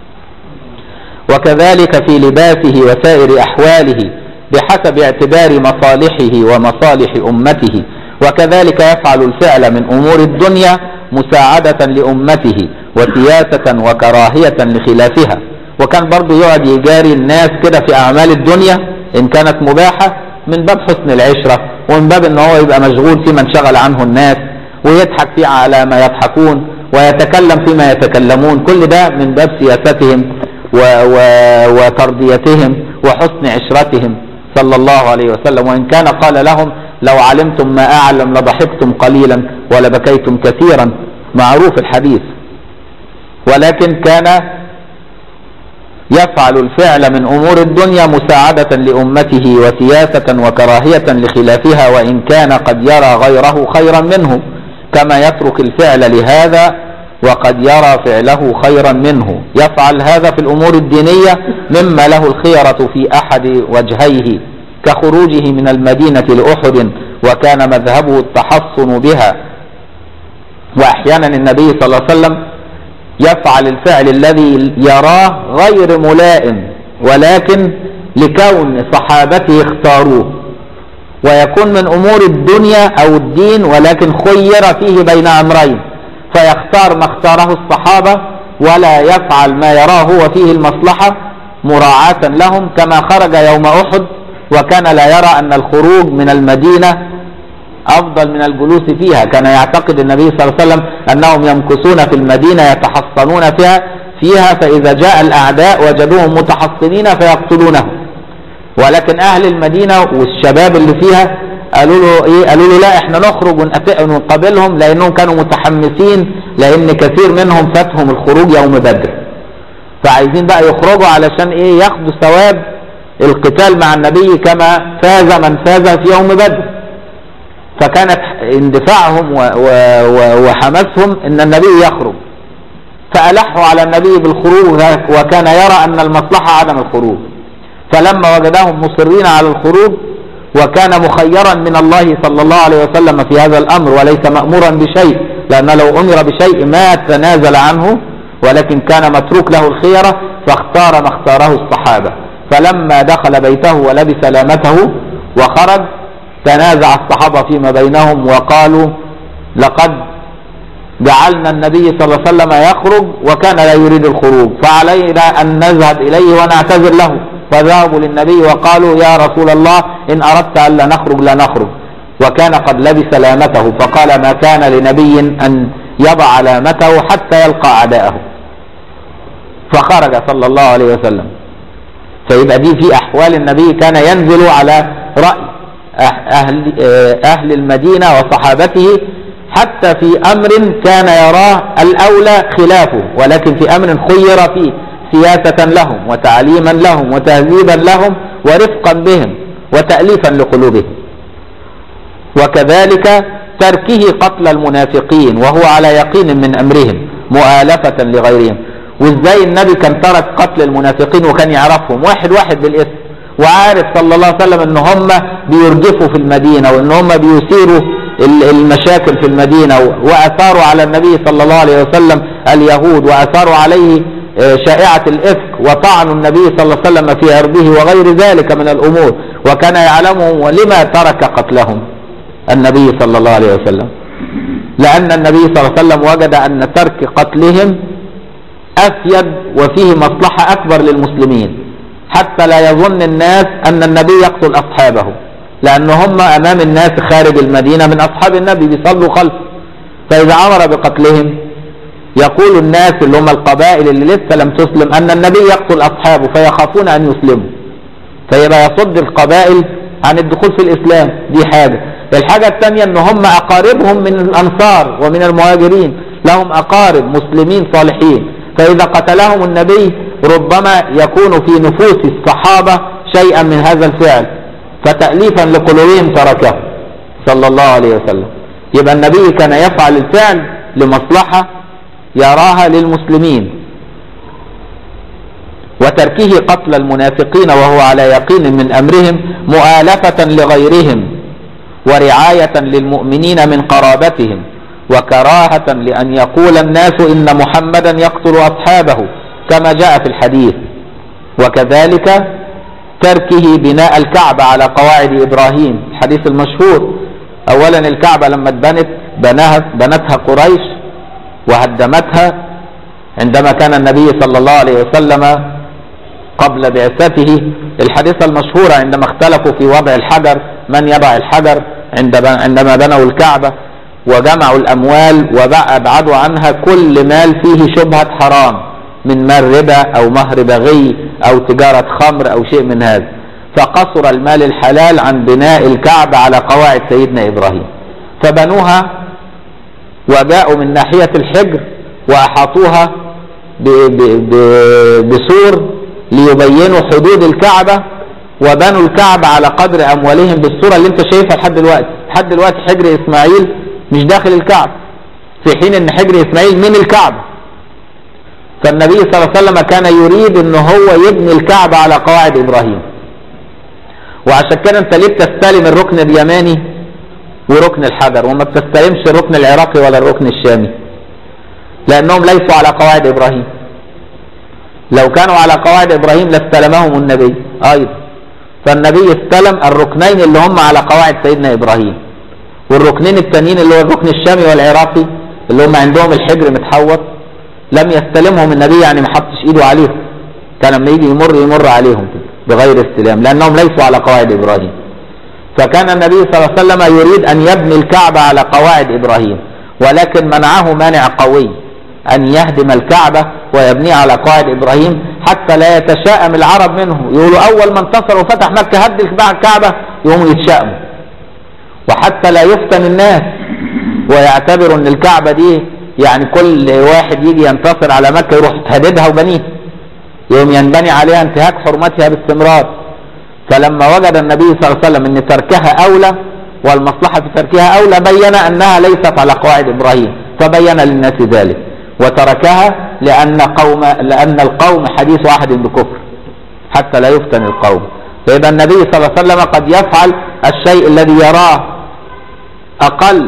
[SPEAKER 1] وكذلك في لباسه وسائر أحواله بحسب اعتبار مصالحه ومصالح أمته وكذلك يفعل الفعل من أمور الدنيا مساعدة لأمته وسياسة وكراهية لخلافها وكان برضه يقعد يجاري الناس كده في أعمال الدنيا إن كانت مباحة من باب حسن العشرة ومن باب إن هو يبقى مشغول في من شغل عنه الناس ويضحك فيه على ما يضحكون ويتكلم فيما يتكلمون كل ده من باب سياستهم و و وتربيتهم وحسن عشرتهم صلى الله عليه وسلم وإن كان قال لهم لو علمتم ما أعلم لضحكتم قليلا ولبكيتم كثيرا معروف الحديث ولكن كان يفعل الفعل من أمور الدنيا مساعدة لأمته وسياسة وكراهية لخلافها وإن كان قد يرى غيره خيرا منه كما يترك الفعل لهذا وقد يرى فعله خيرا منه يفعل هذا في الأمور الدينية مما له الخيرة في أحد وجهيه كخروجه من المدينة لأحد وكان مذهبه التحصن بها وأحيانا النبي صلى الله عليه وسلم يفعل الفعل الذي يراه غير ملائم ولكن لكون صحابته اختاروه ويكون من امور الدنيا او الدين ولكن خير فيه بين امرين فيختار ما اختاره الصحابه ولا يفعل ما يراه هو فيه المصلحه مراعاه لهم كما خرج يوم احد وكان لا يرى ان الخروج من المدينه افضل من الجلوس فيها كان يعتقد النبي صلى الله عليه وسلم انهم يمكثون في المدينه يتحصنون فيها فيها فاذا جاء الاعداء وجدوهم متحصنين فيقتلونهم ولكن اهل المدينه والشباب اللي فيها قالوا له ايه قالوا له لا احنا نخرج ونقت- ونقابلهم لانهم كانوا متحمسين لان كثير منهم فاتهم الخروج يوم بدر فعايزين بقى يخرجوا علشان ايه ياخدوا ثواب القتال مع النبي كما فاز من فاز في يوم بدر فكانت اندفاعهم و و و وحماسهم ان النبي يخرج فألحوا على النبي بالخروج وكان يرى ان المصلحة عدم الخروج فلما وجدهم مصرين على الخروج وكان مخيرا من الله صلى الله عليه وسلم في هذا الامر وليس مأمورا بشيء لان لو امر بشيء ما تنازل عنه ولكن كان متروك له الخيرة فاختار ما اختاره الصحابة فلما دخل بيته ولبس لامته وخرج تنازع الصحابة فيما بينهم وقالوا لقد جعلنا النبي صلى الله عليه وسلم يخرج وكان لا يريد الخروج فعلينا أن نذهب إليه ونعتذر له فذهبوا للنبي وقالوا يا رسول الله إن أردت ألا نخرج لا نخرج وكان قد لبس لامته فقال ما كان لنبي أن يضع لامته حتى يلقى أعداءه فخرج صلى الله عليه وسلم فيبقى دي في أحوال النبي كان ينزل على رأي أهل, أهل المدينة وصحابته حتى في أمر كان يراه الأولى خلافه ولكن في أمر خير فيه سياسة لهم وتعليما لهم وتهذيبا لهم ورفقا بهم وتأليفا لقلوبهم وكذلك تركه قتل المنافقين وهو على يقين من أمرهم مؤالفة لغيرهم وازاي النبي كان ترك قتل المنافقين وكان يعرفهم واحد واحد بالاسم وعارف صلى الله عليه وسلم ان هم بيرجفوا في المدينة وان هم بيثيروا ال- المشاكل في المدينة و- واثاروا على النبي صلى الله عليه وسلم اليهود واثاروا عليه آه، شائعة الافك وطعنوا النبي صلى الله عليه وسلم في عرضه وغير ذلك من الامور وكان يعلمهم ولما ترك قتلهم النبي صلى الله عليه وسلم لأن النبي صلى الله عليه وسلم وجد أن ترك قتلهم أفيد وفيه مصلحة أكبر للمسلمين حتى لا يظن الناس أن النبي يقتل أصحابه لأن هم أمام الناس خارج المدينة من أصحاب النبي بيصلوا خلفه فإذا أمر بقتلهم يقول الناس اللي هم القبائل اللي لسه لم تسلم أن النبي يقتل أصحابه فيخافون أن يسلموا فيبقى يصد القبائل عن الدخول في الإسلام دي حاجة الحاجة الثانية ان هم اقاربهم من الانصار ومن المهاجرين لهم اقارب مسلمين صالحين فاذا قتلهم النبي ربما يكون في نفوس الصحابة شيئا من هذا الفعل فتأليفا لقلوبهم تركه صلى الله عليه وسلم يبقى النبي كان يفعل الفعل لمصلحة يراها للمسلمين وتركه قتل المنافقين وهو على يقين من امرهم مؤالفة لغيرهم ورعاية للمؤمنين من قرابتهم وكراهة لأن يقول الناس إن محمدا يقتل أصحابه كما جاء في الحديث وكذلك تركه بناء الكعبة على قواعد إبراهيم الحديث المشهور أولا الكعبة لما اتبنت بناها بنتها قريش وهدمتها عندما كان النبي صلى الله عليه وسلم قبل بعثته الحديث المشهورة عندما اختلفوا في وضع الحجر من يضع الحجر عند عندما بنوا الكعبة وجمعوا الأموال وأبعدوا عنها كل مال فيه شبهة حرام من مال ربا أو مهر بغي أو تجارة خمر أو شيء من هذا فقصر المال الحلال عن بناء الكعبة على قواعد سيدنا إبراهيم فبنوها وجاءوا من ناحية الحجر وأحاطوها ب- ب- ب- بسور ليبينوا حدود الكعبة وبنوا الكعبة على قدر أموالهم بالصورة اللي انت شايفها لحد دلوقتي لحد دلوقتي حجر إسماعيل مش داخل الكعبة في حين ان حجر إسماعيل من الكعبة فالنبي صلى الله عليه وسلم كان يريد ان هو يبني الكعبة على قواعد إبراهيم وعشان كده انت ليه بتستلم الركن اليماني وركن الحجر وما بتستلمش الركن العراقي ولا الركن الشامي لأنهم ليسوا على قواعد إبراهيم لو كانوا على قواعد ابراهيم لاستلمهم النبي ايضا فالنبي استلم الركنين اللي هم على قواعد سيدنا ابراهيم والركنين التانيين اللي هو الركن الشامي والعراقي اللي هم عندهم الحجر متحوط لم يستلمهم النبي يعني ما حطش ايده عليهم كان لما يجي يمر يمر عليهم كده بغير استلام لانهم ليسوا على قواعد ابراهيم فكان النبي صلى الله عليه وسلم يريد ان يبني الكعبه على قواعد ابراهيم ولكن منعه مانع قوي أن يهدم الكعبة ويبنيها على قواعد إبراهيم حتى لا يتشائم العرب منه يقولوا أول ما انتصر وفتح مكة هد الكعبة يقوموا يتشائموا وحتى لا يفتن الناس ويعتبروا أن الكعبة دي يعني كل واحد يجي ينتصر على مكة يروح تهددها وبنيها يوم ينبني عليها انتهاك حرمتها باستمرار فلما وجد النبي صلى الله عليه وسلم أن تركها أولى والمصلحة في تركها أولى بين أنها ليست على قواعد إبراهيم فبين للناس ذلك وتركها لأن قوم لأن القوم حديث عهد بكفر حتى لا يفتن القوم فيبقى النبي صلى الله عليه وسلم قد يفعل الشيء الذي يراه أقل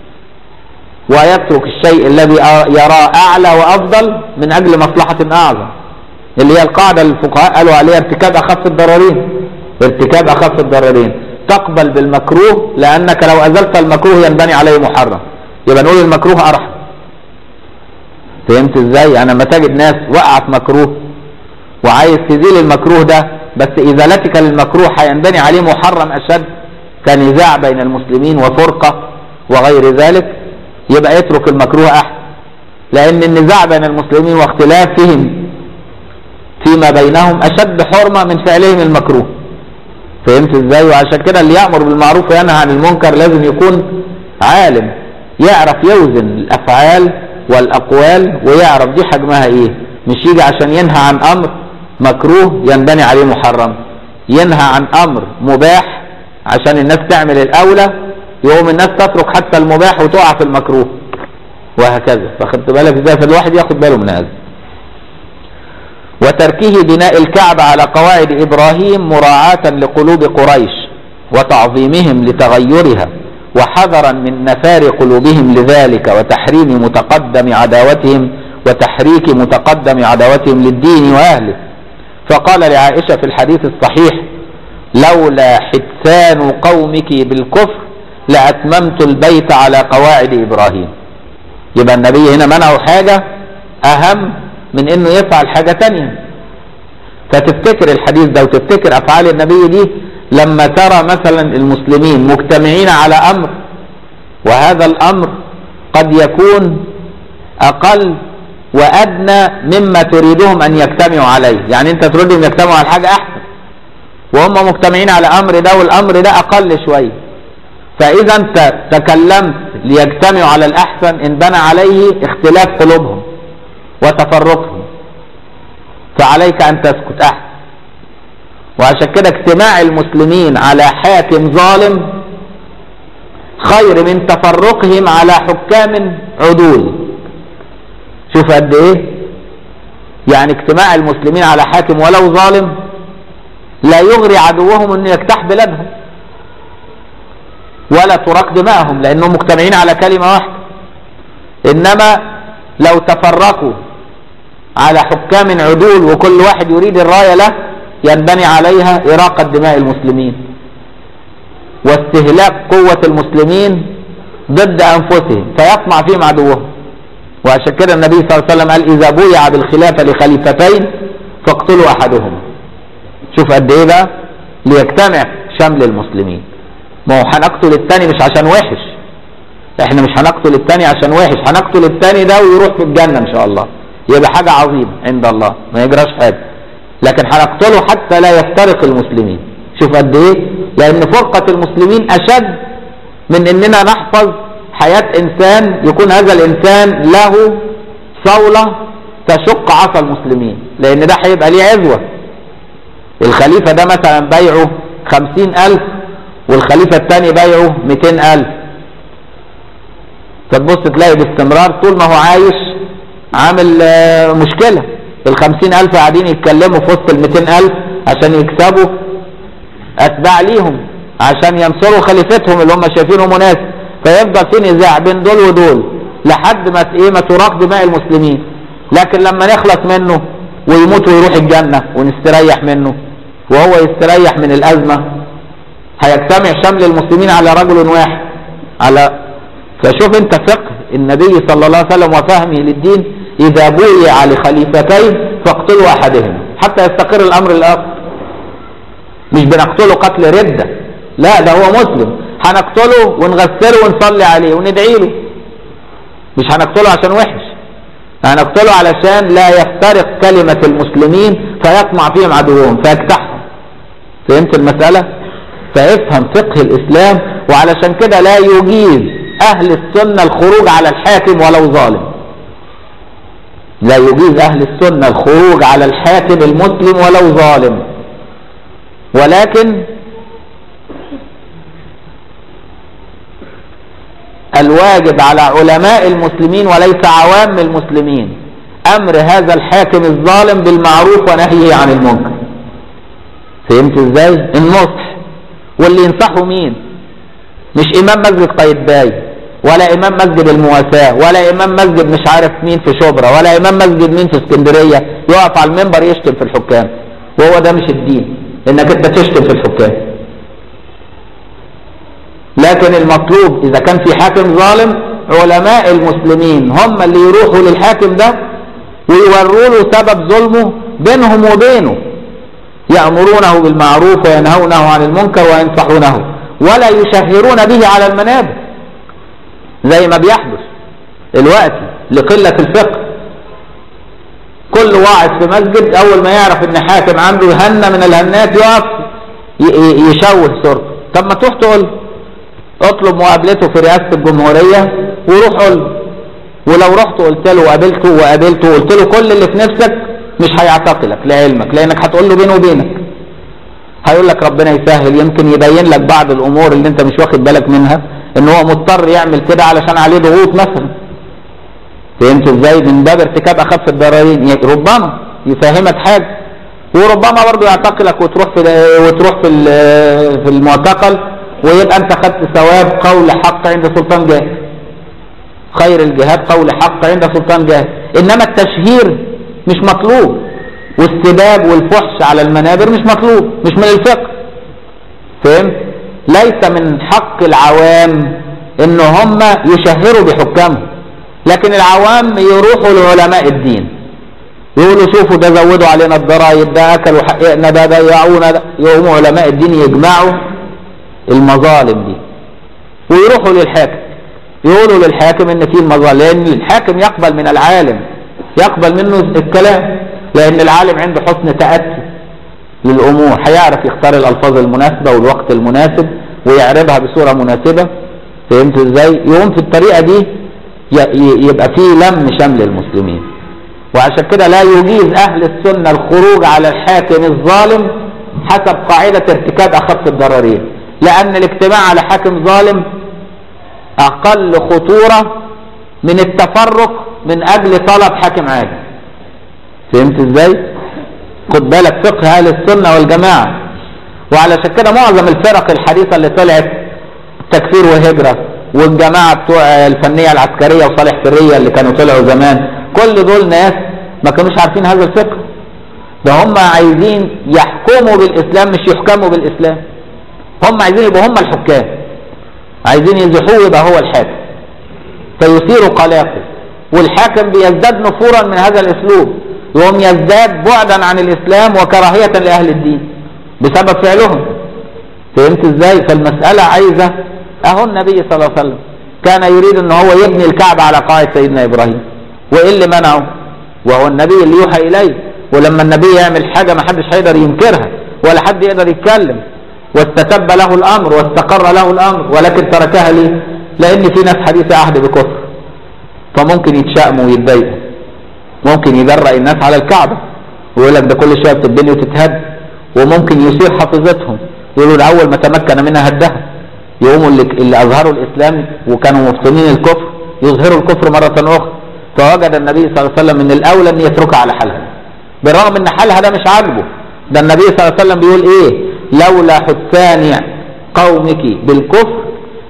[SPEAKER 1] ويترك الشيء الذي يراه أعلى وأفضل من أجل مصلحة أعظم اللي هي القاعدة الفقهاء قالوا عليها ارتكاب أخف الضررين ارتكاب أخف الضررين تقبل بالمكروه لأنك لو أزلت المكروه ينبني عليه محرم يبقى نقول المكروه أرحم فهمت ازاي يعني لما تجد ناس وقعت مكروه وعايز تزيل المكروه ده بس ازالتك للمكروه هينبني عليه محرم اشد كنزاع بين المسلمين وفرقة وغير ذلك يبقى يترك المكروه احسن لان النزاع بين المسلمين واختلافهم فيما بينهم اشد حرمة من فعلهم المكروه فهمت ازاي وعشان كده اللي يأمر بالمعروف وينهى عن المنكر لازم يكون عالم يعرف يوزن الافعال والاقوال ويعرف دي حجمها ايه مش يجي عشان ينهى عن امر مكروه ينبني عليه محرم ينهى عن امر مباح عشان الناس تعمل الاولى يقوم الناس تترك حتى المباح وتقع في المكروه وهكذا فخدت بالك ازاي فالواحد ياخد باله من هذا وتركه بناء الكعبة على قواعد إبراهيم مراعاة لقلوب قريش وتعظيمهم لتغيرها وحذرا من نفار قلوبهم لذلك وتحريم متقدم عداوتهم وتحريك متقدم عداوتهم للدين وأهله فقال لعائشة في الحديث الصحيح لولا حدثان قومك بالكفر لأتممت البيت على قواعد إبراهيم يبقى النبي هنا منعه حاجة أهم من انه يفعل حاجة تانية فتفتكر الحديث ده وتفتكر افعال النبي دي لما ترى مثلا المسلمين مجتمعين على امر وهذا الامر قد يكون اقل وادنى مما تريدهم ان يجتمعوا عليه يعني انت تريدهم يجتمعوا على حاجة احسن وهم مجتمعين على امر ده والامر ده اقل شوية فاذا انت تكلمت ليجتمعوا على الاحسن انبنى عليه اختلاف قلوبهم وتفرقهم فعليك ان تسكت احسن وعشان كده اجتماع المسلمين على حاكم ظالم خير من تفرقهم على حكام عدول شوف قد ايه يعني اجتماع المسلمين على حاكم ولو ظالم لا يغري عدوهم انه يجتاح بلادهم ولا تراق دماءهم لانهم مجتمعين على كلمه واحده انما لو تفرقوا على حكام عدول وكل واحد يريد الرايه له ينبني عليها اراقه دماء المسلمين واستهلاك قوه المسلمين ضد انفسهم فيطمع فيهم عدوهم وعشان كده النبي صلى الله عليه وسلم قال اذا بويع بالخلافه لخليفتين فاقتلوا احدهما شوف قد ايه بقى ليجتمع شمل المسلمين ما هو هنقتل الثاني مش عشان وحش احنا مش هنقتل الثاني عشان وحش هنقتل الثاني ده ويروح في الجنة ان شاء الله يبقى حاجة عظيمة عند الله ما يجراش حاجة لكن هنقتله حتى لا يفترق المسلمين شوف قد ايه لان فرقة المسلمين اشد من اننا نحفظ حياة انسان يكون هذا الانسان له صولة تشق عصا المسلمين لان ده هيبقى ليه عزوة الخليفة ده مثلا بيعه خمسين الف والخليفة الثاني بيعه ميتين الف فتبص تلاقي باستمرار طول ما هو عايش عامل مشكلة الخمسين ألف قاعدين يتكلموا في وسط الميتين ألف عشان يكسبوا أتباع ليهم عشان ينصروا خليفتهم اللي هم شايفينه مناسب فيفضل في نزاع بين دول ودول لحد ما ايه ما تراق دماء المسلمين لكن لما نخلص منه ويموت ويروح الجنة ونستريح منه وهو يستريح من الأزمة هيجتمع شمل المسلمين على رجل واحد على فشوف انت فقه النبي صلى الله عليه وسلم وفهمه للدين اذا بويع لخليفتين فاقتلوا احدهم حتى يستقر الامر الاخر مش بنقتله قتل ردة لا ده هو مسلم هنقتله ونغسله ونصلي عليه وندعي له مش هنقتله عشان وحش هنقتله علشان لا يفترق كلمة المسلمين فيطمع فيهم عدوهم فيجتاحهم فهمت المسألة فافهم فقه الاسلام وعلشان كده لا يجيز اهل السنة الخروج على الحاكم ولو ظالم لا يجيز اهل السنة الخروج على الحاكم المسلم ولو ظالم ولكن الواجب على علماء المسلمين وليس عوام المسلمين امر هذا الحاكم الظالم بالمعروف ونهيه عن المنكر فهمت ازاي النصح واللي ينصحه مين مش امام مسجد قايتباي ولا امام مسجد المواساة ولا امام مسجد مش عارف مين في شبرا ولا امام مسجد مين في اسكندرية يقف على المنبر يشتم في الحكام وهو ده مش الدين انك انت تشتم في الحكام لكن المطلوب اذا كان في حاكم ظالم علماء المسلمين هم اللي يروحوا للحاكم ده ويوروا له سبب ظلمه بينهم وبينه يأمرونه بالمعروف وينهونه عن المنكر وينصحونه ولا يشهرون به على المنابر زي ما بيحدث دلوقتي لقلة الفقه كل واعظ في مسجد اول ما يعرف ان حاكم عنده هنة من الهنات يقف يشوه صورته طب ما تروح تقول اطلب مقابلته في رئاسة الجمهورية وروح قول له ولو رحت قلت له وقابلته وقابلته وقلت له كل اللي في نفسك مش هيعتقلك لعلمك لانك هتقول له بينه وبينك هيقول لك ربنا يسهل يمكن يبين لك بعض الامور اللي انت مش واخد بالك منها ان هو مضطر يعمل كده علشان عليه ضغوط مثلا فهمت ازاي من باب ارتكاب اخف الضررين يعني ربما يفهمك حاجه وربما برضه يعتقلك وتروح في وتروح في في المعتقل ويبقى انت خدت ثواب قول حق عند سلطان جاهل خير الجهاد قول حق عند سلطان جاهل انما التشهير مش مطلوب والسباب والفحش على المنابر مش مطلوب مش من الفقه فهمت ليس من حق العوام ان هم يشهروا بحكامهم لكن العوام يروحوا لعلماء الدين يقولوا شوفوا ده زودوا علينا الضرائب ده اكلوا حقنا ده ضيعونا ده يقوموا علماء الدين يجمعوا المظالم دي ويروحوا للحاكم يقولوا للحاكم ان في المظالم لان الحاكم يقبل من العالم يقبل منه الكلام لان العالم عنده حسن تأتي للامور هيعرف يختار الالفاظ المناسبة والوقت المناسب ويعرضها بصورة مناسبة فهمت ازاي يقوم في الطريقة دي يبقى فيه لم شمل المسلمين وعشان كده لا يجيز اهل السنة الخروج على الحاكم الظالم حسب قاعدة ارتكاب اخف الضررين لان الاجتماع على حاكم ظالم اقل خطورة من التفرق من اجل طلب حاكم عادل فهمت ازاي خد بالك فقه اهل السنة والجماعة وعلشان كده معظم الفرق الحديثة اللي طلعت تكفير وهجرة والجماعة بتوع الفنية العسكرية وصالح سرية اللي كانوا طلعوا زمان كل دول ناس ما كانوش عارفين هذا الفقه ده هم عايزين يحكموا بالاسلام مش يحكموا بالاسلام هم عايزين يبقوا هم الحكام عايزين يزحوه يبقى هو الحاكم فيثير قلاقل والحاكم بيزداد نفورا من هذا الاسلوب يقوم يزداد بعدا عن الاسلام وكراهية لاهل الدين بسبب فعلهم فهمت ازاي فالمسألة عايزة اهو النبي صلى الله عليه وسلم كان يريد ان هو يبني الكعبة على قاعدة سيدنا ابراهيم وايه اللي منعه وهو النبي اللي يوحى اليه ولما النبي يعمل حاجة ما حدش هيقدر ينكرها ولا حد يقدر يتكلم واستتب له الامر واستقر له الامر ولكن تركها ليه لان في ناس حديث عهد بكفر فممكن يتشائموا ويتضايقوا ممكن يجرأ الناس على الكعبة ويقول لك ده كل شويه بتتبني وتتهد وممكن يثير حافظتهم يقولوا ده اول ما تمكن منها هدها يقوموا اللي, اللي اظهروا الاسلام وكانوا مبطنين الكفر يظهروا الكفر مرة اخرى فوجد النبي صلى الله عليه وسلم من الاولى ان يتركها على حالها بالرغم ان حالها ده مش عاجبه ده النبي صلى الله عليه وسلم بيقول ايه لولا حثان قومك بالكفر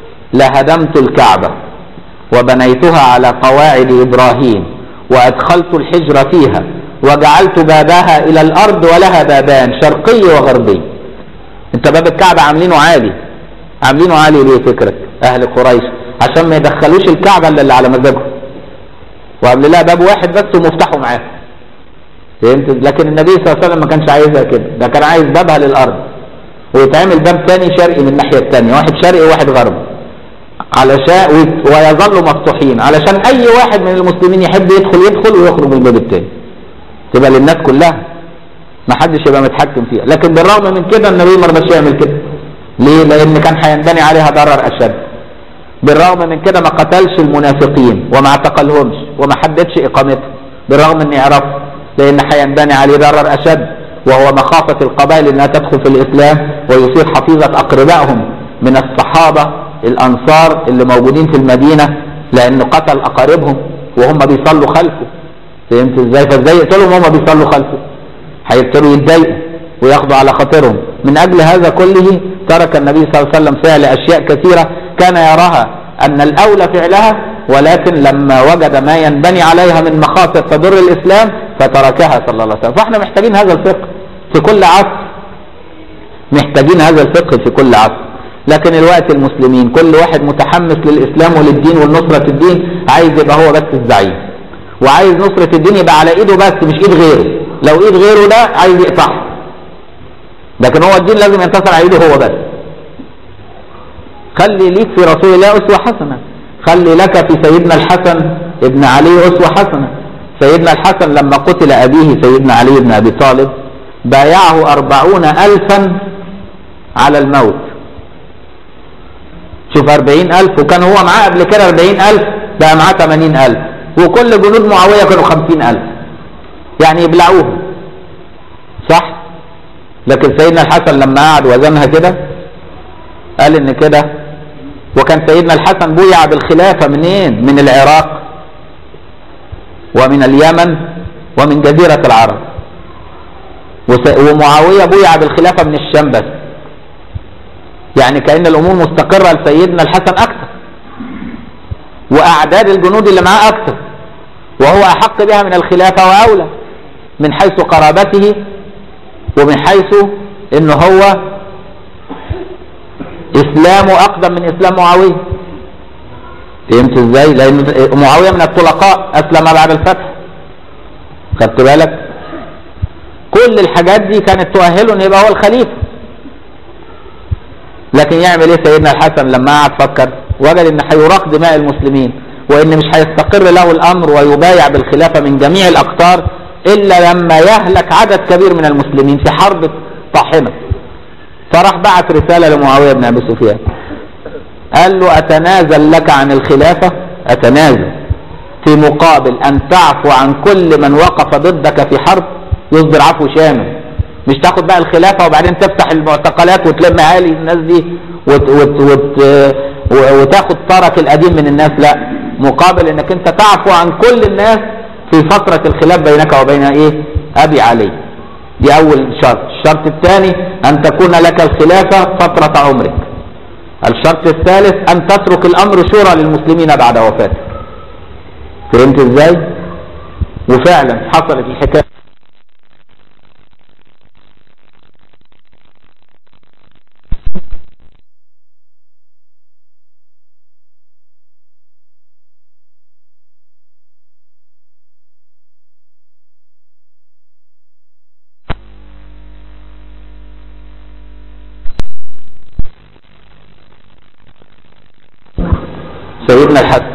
[SPEAKER 1] لهدمت الكعبة وبنيتها على قواعد ابراهيم وادخلت الحجر فيها وجعلت بابها الى الارض ولها بابان شرقي وغربي انت باب الكعبة عاملينه عالي عاملينه عالي ليه فكرك اهل قريش عشان ما يدخلوش الكعبة الا اللي على مزاجهم وقبل لها باب واحد بس ومفتاحه معاه فهمت لكن النبي صلى الله عليه وسلم ما كانش عايزها كده ده كان عايز بابها للارض ويتعمل باب ثاني شرقي من الناحية الثانية واحد شرقي وواحد غربي علشان ويظلوا مفتوحين علشان اي واحد من المسلمين يحب يدخل يدخل ويخرج من الباب الثاني تبقى للناس كلها ما حدش يبقى متحكم فيها لكن بالرغم من كده النبي ما رضاش يعمل كده ليه لان كان هينبني عليها ضرر اشد بالرغم من كده ما قتلش المنافقين وما اعتقلهمش وما حددش اقامتهم بالرغم ان يعرف لان هينبني عليه ضرر اشد وهو مخافة القبائل انها تدخل في الاسلام ويصير حفيظة اقربائهم من الصحابة الانصار اللي موجودين في المدينة لانه قتل اقاربهم وهم بيصلوا خلفه فهمت ازاي فازاي يقتلهم وهم بيصلوا خلفه هيبتدوا يتضايقوا وياخدوا على خاطرهم من اجل هذا كله ترك النبي صلى الله عليه وسلم فعل اشياء كثيرة كان يراها ان الاولى فعلها ولكن لما وجد ما ينبني عليها من مخاطر تضر الاسلام فتركها صلى الله عليه وسلم فاحنا محتاجين هذا الفقه في كل عصر محتاجين هذا الفقه في كل عصر لكن الوقت المسلمين كل واحد متحمس للاسلام وللدين ولنصرة الدين عايز يبقى هو بس الزعيم وعايز نصرة الدين يبقى على ايده بس مش ايد غيره لو ايد غيره ده عايز يقطعها لكن هو الدين لازم ينتصر على ايده هو بس خلي ليك في رسول الله اسوة حسنة خلي لك في سيدنا الحسن ابن علي اسوة حسنة سيدنا الحسن لما قتل ابيه سيدنا علي بن ابي طالب بايعه اربعون الفا على الموت شوف اربعين الف وكان هو معاه قبل كده اربعين الف بقى معاه 80000 وكل جنود معاوية كانوا 50000 يعني يبلعوهم صح لكن سيدنا الحسن لما قعد وزنها كده قال ان كده وكان سيدنا الحسن بويع بالخلافة منين من العراق ومن اليمن ومن جزيرة العرب وس- ومعاوية بويع بالخلافة من الشام بس يعني كأن الأمور مستقرة لسيدنا الحسن أكثر وأعداد الجنود اللي معاه أكثر وهو أحق بها من الخلافة وأولى من حيث قرابته ومن حيث إن هو إسلامه أقدم من إسلام معاوية فهمت إزاي؟ لأن معاوية من الطلقاء أسلم بعد الفتح خدت بالك؟ كل الحاجات دي كانت تؤهله إن يبقى هو الخليفة لكن يعمل ايه سيدنا الحسن لما قعد فكر وجد ان هيراق دماء المسلمين وان مش هيستقر له الامر ويبايع بالخلافه من جميع الاقطار الا لما يهلك عدد كبير من المسلمين في حرب طاحنه فراح بعت رساله لمعاويه بن ابي سفيان قال له اتنازل لك عن الخلافه اتنازل في مقابل ان تعفو عن كل من وقف ضدك في حرب يصدر عفو شامل مش تاخد بقى الخلافه وبعدين تفتح المعتقلات وتلم اهالي الناس دي وت وت وت و- وتاخد طرك القديم من الناس لا مقابل انك انت تعفو عن كل الناس في فترة الخلاف بينك وبين ايه ابي علي دي اول شرط الشرط الثاني ان تكون لك الخلافة فترة عمرك الشرط الثالث ان تترك الامر شورى للمسلمين بعد وفاتك فهمت ازاي وفعلا حصلت الحكاية سيدنا الحسن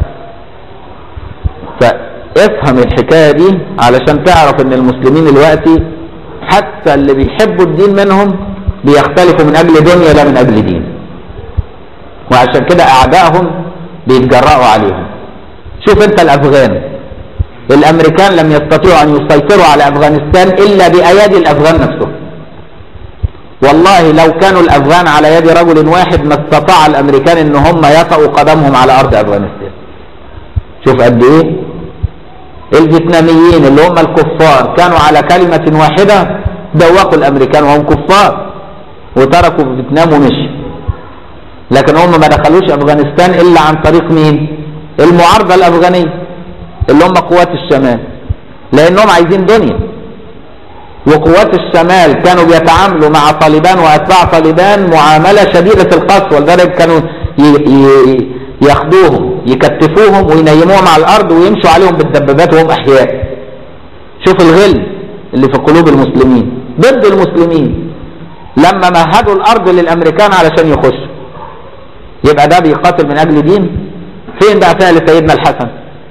[SPEAKER 1] فافهم الحكاية دي علشان تعرف ان المسلمين دلوقتي حتى اللي بيحبوا الدين منهم بيختلفوا من اجل دنيا لا من اجل دين وعشان كده اعدائهم بيتجرأوا عليهم شوف انت الافغان الامريكان لم يستطيعوا ان يسيطروا على افغانستان الا بايادي الافغان نفسهم والله لو كانوا الافغان على يد رجل واحد ما استطاع الامريكان ان هم يطأوا قدمهم على ارض افغانستان شوف قد ايه الفيتناميين اللي هم الكفار كانوا على كلمة واحدة دوقوا الامريكان وهم كفار وتركوا فيتنام ومشي لكن هم ما دخلوش افغانستان الا عن طريق مين المعارضة الافغانية اللي هم قوات الشمال لانهم عايزين دنيا وقوات الشمال كانوا بيتعاملوا مع طالبان واتباع طالبان معامله شديده القسوه لذلك كانوا ي- ي- ياخدوهم يكتفوهم وينيموهم على الارض ويمشوا عليهم بالدبابات وهم احياء شوف الغل اللي في قلوب المسلمين ضد المسلمين لما مهدوا الارض للامريكان علشان يخشوا يبقى ده بيقاتل من اجل دين فين بقى فعل سيدنا الحسن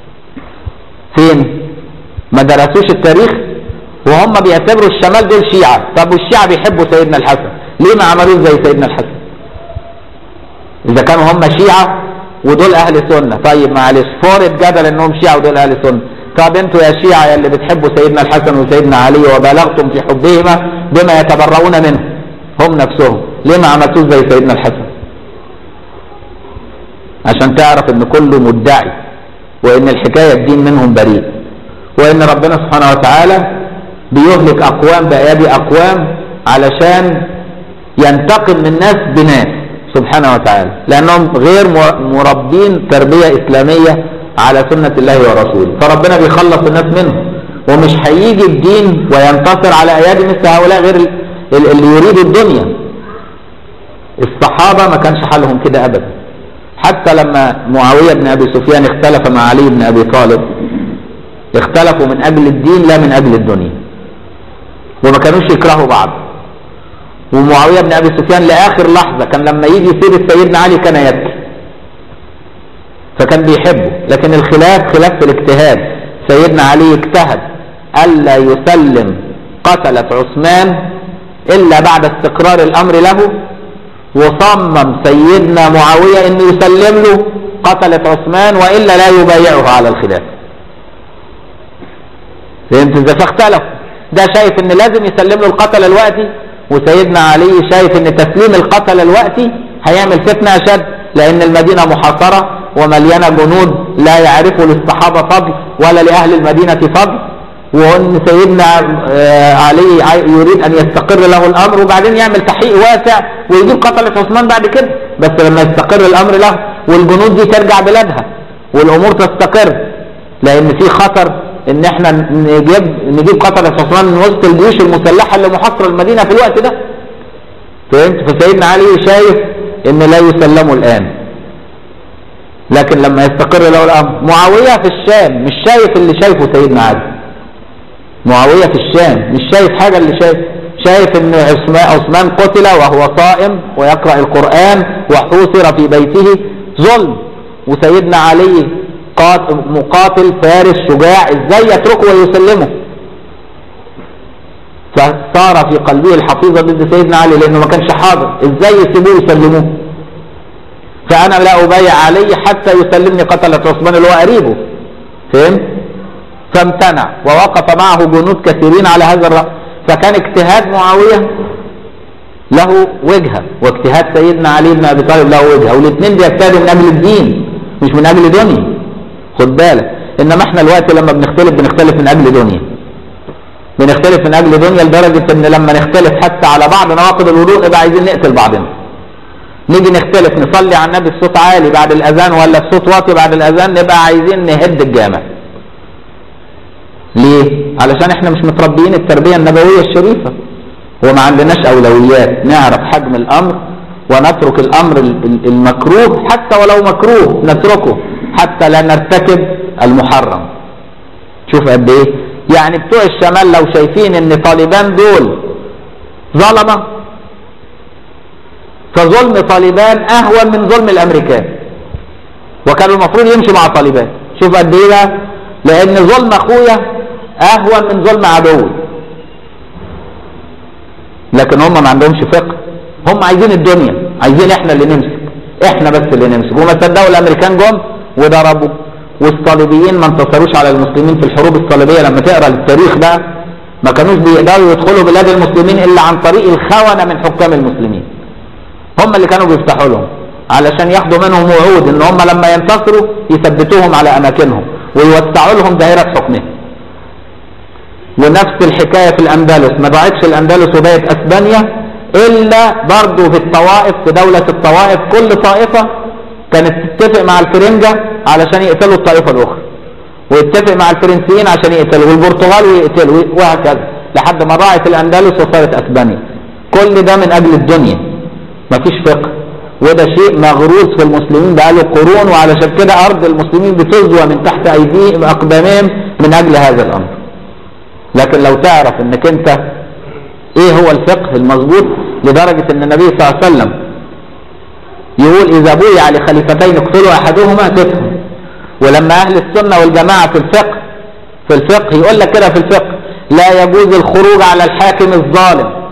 [SPEAKER 1] فين ما درسوش التاريخ وهم بيعتبروا الشمال دول شيعة طب والشيعة بيحبوا سيدنا الحسن ليه ما عملوش زي سيدنا الحسن اذا كانوا هم شيعة ودول اهل سنة طيب معلش فارض جدل انهم شيعة ودول اهل سنة طب انتوا يا شيعة يا اللي بتحبوا سيدنا الحسن وسيدنا علي وبالغتم في حبهما بما يتبرؤون منه هم نفسهم ليه ما عملتوش زي سيدنا الحسن عشان تعرف ان كله مدعي وان الحكاية الدين منهم بريء وان ربنا سبحانه وتعالى بيهلك اقوام بايادي اقوام علشان ينتقم من ناس بناس سبحانه وتعالى لانهم غير مر- مربين تربيه اسلاميه على سنه الله ورسوله فربنا بيخلص الناس منهم ومش هيجي الدين وينتصر على ايادي مثل هؤلاء غير ال- ال- اللي يريدوا الدنيا الصحابه ما كانش حالهم كده ابدا حتى لما معاويه بن ابي سفيان اختلف مع علي بن ابي طالب اختلفوا من اجل الدين لا من اجل الدنيا وما كانوش يكرهوا بعض ومعاويه بن ابي سفيان لاخر لحظه كان لما يجي سيره سيدنا علي كان يبكي فكان بيحبه لكن الخلاف خلاف في الاجتهاد سيدنا علي اجتهد الا يسلم قتله عثمان الا بعد استقرار الامر له وصمم سيدنا معاويه انه يسلم له قتلت عثمان وإلا لا يبايعه على الخلافة فهمت ازاي فاختلفوا ده شايف ان لازم يسلم له القتل الوقتي وسيدنا علي شايف ان تسليم القتل الوقتي هيعمل فتنة اشد لان المدينة محاصرة ومليانة جنود لا يعرفوا للصحابة فضل ولا لأهل المدينة فضل وان سيدنا آه، علي عاي- يريد ان يستقر له الامر وبعدين يعمل تحقيق واسع ويجيب قتلة عثمان بعد كده بس لما يستقر الامر له والجنود دي ترجع بلادها والامور تستقر لان في خطر ان احنا نجيب نجيب قتلة عثمان من وسط الجيوش المسلحة اللي محاصرة المدينة في الوقت ده فهمت فسيدنا علي شايف ان لا يسلموا الان لكن لما يستقر له الامر معاوية في الشام مش شايف اللي شايفه سيدنا علي معاوية في الشام مش شايف حاجة اللي شايف شايف ان عثمان عثمان قتل وهو صائم ويقرأ القرآن وحوصر في بيته ظلم وسيدنا علي قات- مقاتل فارس شجاع ازاي يتركه ويسلمه فصار في قلبه الحفيظة ضد سيدنا علي لانه ما كانش حاضر ازاي يسيبوه يسلموه فانا لا ابايع علي حتى يسلمني قتلة عثمان اللي هو قريبه فهمت فامتنع ووقف معه جنود كثيرين على هذا الرأي فكان اجتهاد معاوية له وجهة واجتهاد سيدنا علي بن ابي طالب له وجهة والاثنين بيجتهدوا من اجل الدين مش من اجل دنيا خد بالك انما احنا الوقت لما بنختلف بنختلف من اجل دنيا بنختلف من اجل دنيا لدرجة ان لما نختلف حتى على بعض نواقض الوضوء نبقى عايزين نقتل بعضنا نيجي نختلف نصلي على النبي الصوت عالي بعد الاذان ولا الصوت واطي بعد الاذان نبقى عايزين نهد الجامع ليه علشان احنا مش متربيين التربية النبوية الشريفة وما عندناش اولويات نعرف حجم الامر ونترك الامر ال- ال- المكروه حتى ولو مكروه نتركه حتى لا نرتكب المحرم شوف قد ايه يعني بتوع الشمال لو شايفين ان طالبان دول ظلمه فظلم طالبان اهون من ظلم الامريكان وكانوا المفروض يمشوا مع طالبان شوف قد ايه بقى لان ظلم اخويا اهون من ظلم عدوي لكن هم ما عندهمش فقه هم عايزين الدنيا عايزين احنا اللي نمسك احنا بس اللي نمسك وما صدقوا الامريكان جم وضربوا والصليبيين ما انتصروش على المسلمين في الحروب الصليبيه لما تقرا التاريخ ده ما كانوش بيقدروا يدخلوا بلاد المسلمين الا عن طريق الخونه من حكام المسلمين هم اللي كانوا بيفتحوا لهم علشان ياخدوا منهم وعود ان هم لما ينتصروا يثبتوهم على اماكنهم ويوسعوا لهم دائره حكمهم ونفس الحكايه في الاندلس ما ضاعتش الاندلس وبقت اسبانيا الا برضه في الطوائف في دوله الطوائف كل طائفه كانت تتفق مع الفرنجه علشان يقتلوا الطائفه الاخرى ويتفق مع الفرنسيين عشان يقتلوا والبرتغال ويقتلوا وهكذا لحد ما ضاعت الاندلس وصارت اسبانيا كل ده من اجل الدنيا مفيش فقه وده شيء مغروس في المسلمين بقاله قرون وعلشان كده ارض المسلمين بتزوى من تحت ايديهم اقدامهم من اجل هذا الامر لكن لو تعرف انك انت ايه هو الفقه المظبوط لدرجة ان النبي صلى الله عليه وسلم يقول اذا بويع لخليفتين اقتلوا احدهما تفهم ولما اهل السنة والجماعة في الفقه في الفقه يقول لك كده في الفقه لا يجوز الخروج على الحاكم الظالم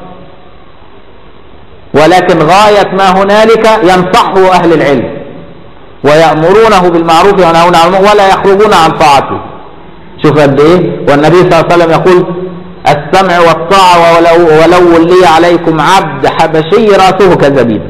[SPEAKER 1] ولكن غاية ما هنالك ينصحه أهل العلم ويأمرونه بالمعروف وينهون عن المنكر ولا يخرجون عن طاعته شوف قد ايه والنبي صلى الله عليه وسلم يقول السمع والطاعة ولو, ولو ولي عليكم عبد حبشي رأسه كزبيب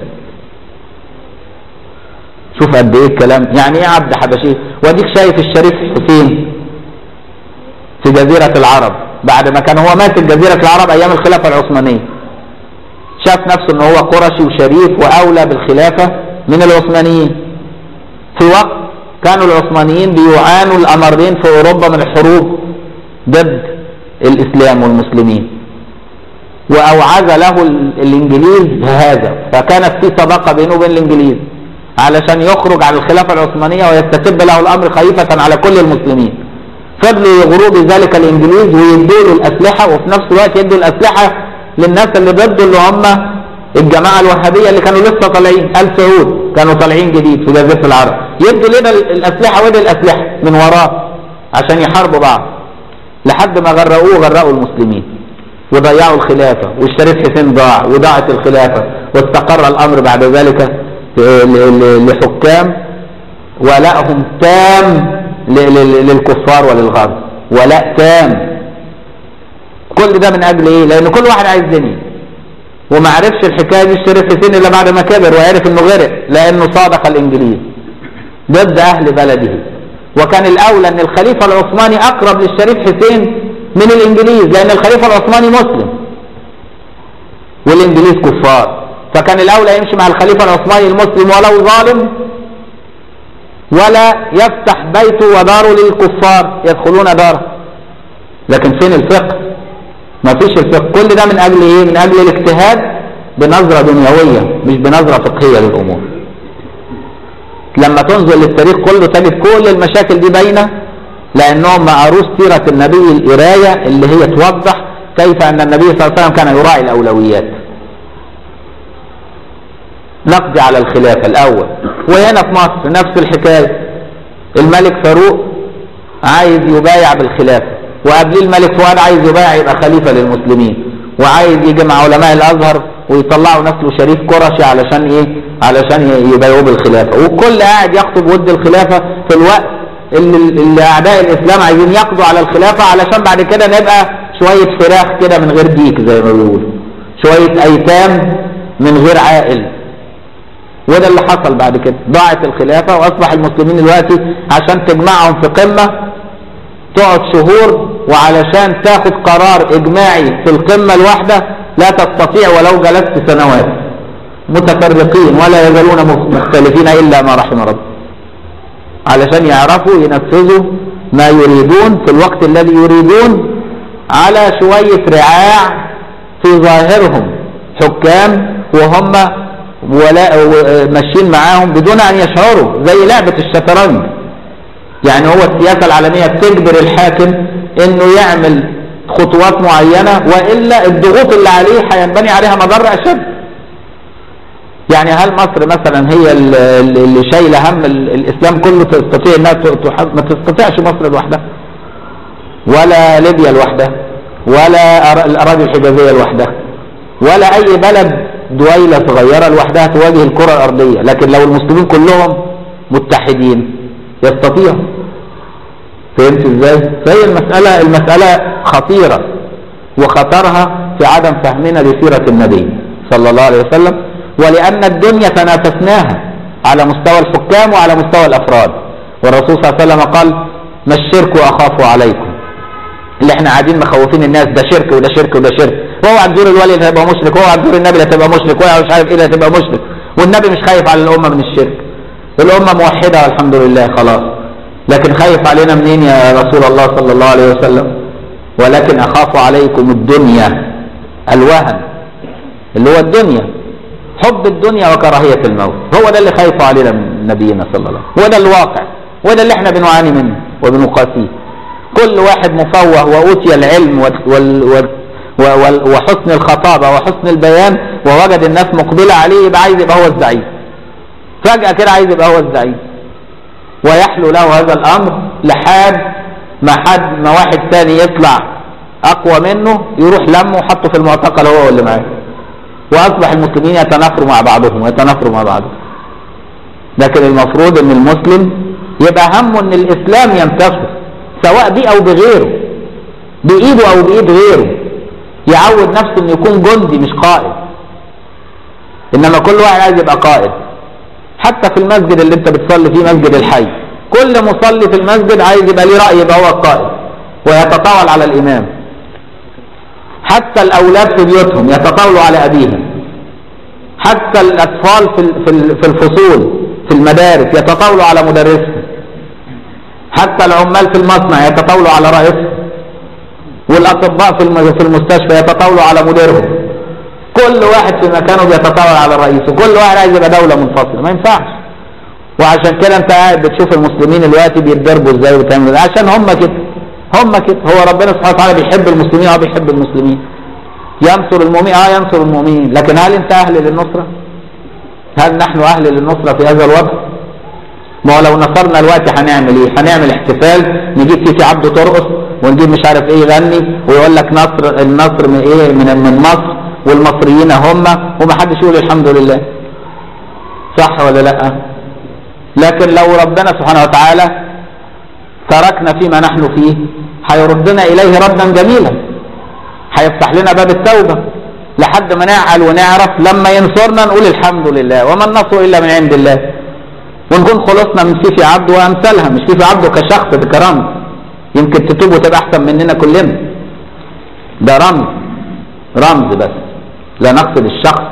[SPEAKER 1] شوف قد ايه الكلام يعني ايه عبد حبشي وديك شايف الشريف حسين في جزيرة العرب بعد ما كان هو ماسك جزيرة العرب ايام الخلافة العثمانية شاف نفسه ان هو قرشي وشريف واولى بالخلافة من العثمانيين في وقت كانوا العثمانيين بيعانوا الامرين في اوروبا من الحروب ضد الاسلام والمسلمين واوعز له ال- الانجليز بهذا فكانت في صداقة بينه وبين الانجليز علشان يخرج عن الخلافة العثمانية ويستتب له الامر خليفة على كل المسلمين فضلوا يغروا بذلك الانجليز ويدوا له الاسلحة وفي نفس الوقت يدوا الاسلحة للناس اللي ضده اللي هم الجماعة الوهابية اللي كانوا لسه طالعين آل سعود كانوا طالعين جديد في جزيرة العرب يدوا لنا ال- الأسلحة ودي الأسلحة من وراه عشان يحاربوا بعض لحد ما غرقوه غرقوا المسلمين وضيعوا الخلافة والشريف حسين ضاع وضاعت الخلافة واستقر الأمر بعد ذلك ل- ل- ل- لحكام ولائهم تام ل- ل- للكفار وللغرب ولاء تام كل ده من اجل ايه لان كل واحد عايز دنيا وما عرفش الحكايه دي الشريف حسين الا بعد ما كبر وعرف انه غرق لانه صادق الانجليز ضد اهل بلده وكان الاولى ان الخليفه العثماني اقرب للشريف حسين من الانجليز لان الخليفه العثماني مسلم والانجليز كفار فكان الاولى يمشي مع الخليفه العثماني المسلم ولو ظالم ولا يفتح بيته وداره للكفار يدخلون داره لكن فين الفقه ما فيش الفقه كل ده من اجل ايه من اجل الاجتهاد بنظرة دنيوية مش بنظرة فقهية للامور لما تنظر للتاريخ كله تجد كل المشاكل دي باينة لانهم ما قروش سيرة النبي القراية اللي هي توضح كيف ان النبي صلى الله عليه وسلم كان يراعي الاولويات نقضي على الخلافة الاول وهنا في مصر نفس الحكاية الملك فاروق عايز يبايع بالخلافة وقبليه الملك فؤاد عايز يبايع يبقى خليفة للمسلمين وعايز يجي مع علماء الازهر ويطلعوا نسله شريف قرشي علشان ايه علشان يبايعوه بالخلافة والكل قاعد يخطب ود الخلافة في الوقت اللي, اللي اعداء الاسلام عايزين يقضوا على الخلافة علشان بعد كده نبقى شوية فراخ كده من غير ديك زي ما بيقولوا شوية ايتام من غير عائل وده اللي حصل بعد كده ضاعت الخلافة واصبح المسلمين دلوقتي عشان تجمعهم في قمة تقعد شهور وعلشان تاخد قرار اجماعي في القمة الواحدة لا تستطيع ولو جلست سنوات متفرقين ولا يزالون مختلفين الا ما رحم ربك علشان يعرفوا ينفذوا ما يريدون في الوقت الذي يريدون على شوية رعاع في ظاهرهم حكام وهم ولا ماشيين معاهم بدون ان يشعروا زي لعبة الشطرنج يعني هو السياسة العالمية بتجبر الحاكم انه يعمل خطوات معينة والا الضغوط اللي عليه هينبني عليها مضر اشد يعني هل مصر مثلا هي اللي شايله هم الاسلام كله تستطيع انها ما تستطيعش مصر لوحدها ولا ليبيا لوحدها ولا الاراضي الحجازيه لوحدها ولا اي بلد دويله صغيره لوحدها تواجه الكره الارضيه لكن لو المسلمين كلهم متحدين يستطيعوا فهمت ازاي فهي المساله المساله خطيره وخطرها في عدم فهمنا لسيره النبي صلى الله عليه وسلم ولأن الدنيا تنافسناها على مستوى الحكام وعلى مستوى الأفراد والرسول صلى الله عليه وسلم قال ما الشرك أخاف عليكم اللي احنا قاعدين مخوفين الناس ده شرك وده شرك وده شرك اوعى تزور الولي اللي هيبقى مشرك اوعى تزور النبي اللي هتبقى مشرك اوعى مش عارف ايه اللي هتبقى مشرك والنبي مش خايف على الأمة من الشرك الأمة موحدة والحمد لله خلاص لكن خايف علينا منين يا رسول الله صلى الله عليه وسلم ولكن أخاف عليكم الدنيا الوهن اللي هو الدنيا حب الدنيا وكراهية الموت هو ده اللي خايف علينا من نبينا صلى الله عليه وسلم هو ده الواقع هو ده اللي احنا بنعاني منه وبنقاسيه كل واحد مفوه وأوتي العلم وال وال وحسن الخطابة وحسن البيان ووجد الناس مقبلة عليه يبقى عايز يبقى هو الزعيم فجأة كده عايز يبقى هو الزعيم ويحلو له هذا الأمر لحد ما حد ما واحد ثاني يطلع أقوى منه يروح لمه وحطه في المعتقل هو واللي معاه واصبح المسلمين يتنافروا مع بعضهم ويتنافروا مع بعضهم لكن المفروض ان المسلم يبقى همه ان الاسلام ينتصر سواء بيه او بغيره بايده او بايد غيره يعود نفسه انه يكون جندي مش قائد انما كل واحد عايز يبقى قائد حتى في المسجد اللي انت بتصلي فيه مسجد الحي كل مصلي في المسجد عايز يبقى ليه راي يبقى هو القائد ويتطاول على الامام حتى الأولاد في بيوتهم يتطاولوا على أبيهم حتى الأطفال في في الفصول في المدارس يتطاولوا على مدرسهم حتى العمال في المصنع يتطاولوا على رئيسهم والأطباء في في المستشفى يتطاولوا على مديرهم كل واحد في مكانه بيتطاول على رئيسه كل واحد عايز يبقى دولة منفصلة ما ينفعش وعشان كده انت قاعد بتشوف المسلمين دلوقتي بيتضربوا ازاي وبتعمل عشان هم كده هم كده هو ربنا سبحانه وتعالى بيحب المسلمين اه بيحب المسلمين ينصر المؤمنين اه ينصر المؤمنين لكن هل انت اهل للنصرة هل نحن اهل للنصرة في هذا الوضع ما هو لو نصرنا الوقت هنعمل ايه هنعمل احتفال نجيب تيتي عبده ترقص ونجيب مش عارف ايه يغني ويقول لك نصر النصر من ايه من من مصر والمصريين هم ومحدش يقول الحمد لله صح ولا لا لكن لو ربنا سبحانه وتعالى تركنا فيما نحن فيه هيردنا إليه ردا جميلا هيفتح لنا باب التوبة لحد ما نعقل ونعرف لما ينصرنا نقول الحمد لله وما النصر إلا من عند الله ونكون خلصنا من فيفي عبده وأمثالها مش فيفي عبده كشخص بكرامة يمكن تتوب وتبقى أحسن مننا كلنا ده رمز رمز بس لا نقصد الشخص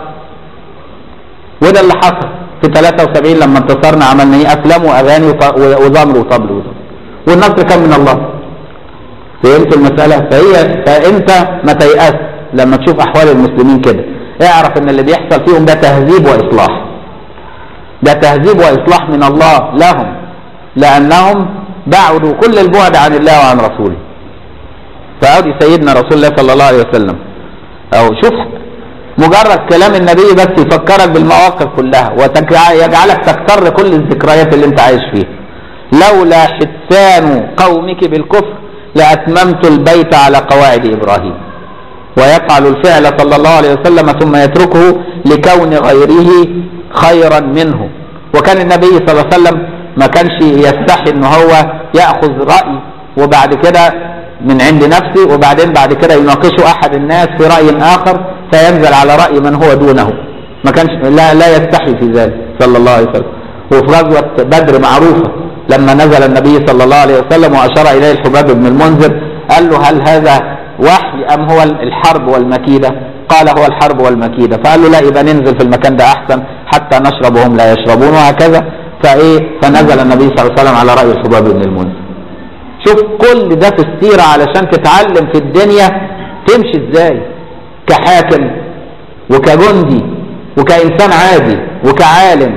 [SPEAKER 1] وده اللي حصل في 73 لما انتصرنا عملنا ايه افلام واغاني وط- وزمر وطبل وزمر والنصر كان من الله فهمت المسألة فهي فانت ما تيأس لما تشوف احوال المسلمين كده اعرف ان اللي بيحصل فيهم ده تهذيب واصلاح ده تهذيب واصلاح من الله لهم لانهم بعدوا كل البعد عن الله وعن رسوله فأودي سيدنا رسول الله صلى الله عليه وسلم أو شوف مجرد كلام النبي بس يفكرك بالمواقف كلها ويجعلك تكتر كل الذكريات اللي انت عايش فيها لولا حدثان قومك بالكفر لأتممت البيت على قواعد إبراهيم ويفعل الفعل صلى الله عليه وسلم ثم يتركه لكون غيره خيرا منه وكان النبي صلى الله عليه وسلم ما كانش يستحي ان هو ياخذ راي وبعد كده من عند نفسه وبعدين بعد كده يناقشه احد الناس في راي اخر فينزل على راي من هو دونه ما كانش لا لا يستحي في ذلك صلى الله عليه وسلم وفي غزوه بدر معروفه لما نزل النبي صلى الله عليه وسلم واشار اليه الحباب بن المنذر قال له هل هذا وحي ام هو الحرب والمكيده؟ قال هو الحرب والمكيده فقال له لا يبقى ننزل في المكان ده احسن حتى نشرب وهم لا يشربون وهكذا فايه فنزل النبي صلى الله عليه وسلم على راي الحباب بن المنذر شوف كل ده في السيره علشان تتعلم في الدنيا تمشي ازاي كحاكم وكجندي وكانسان عادي وكعالم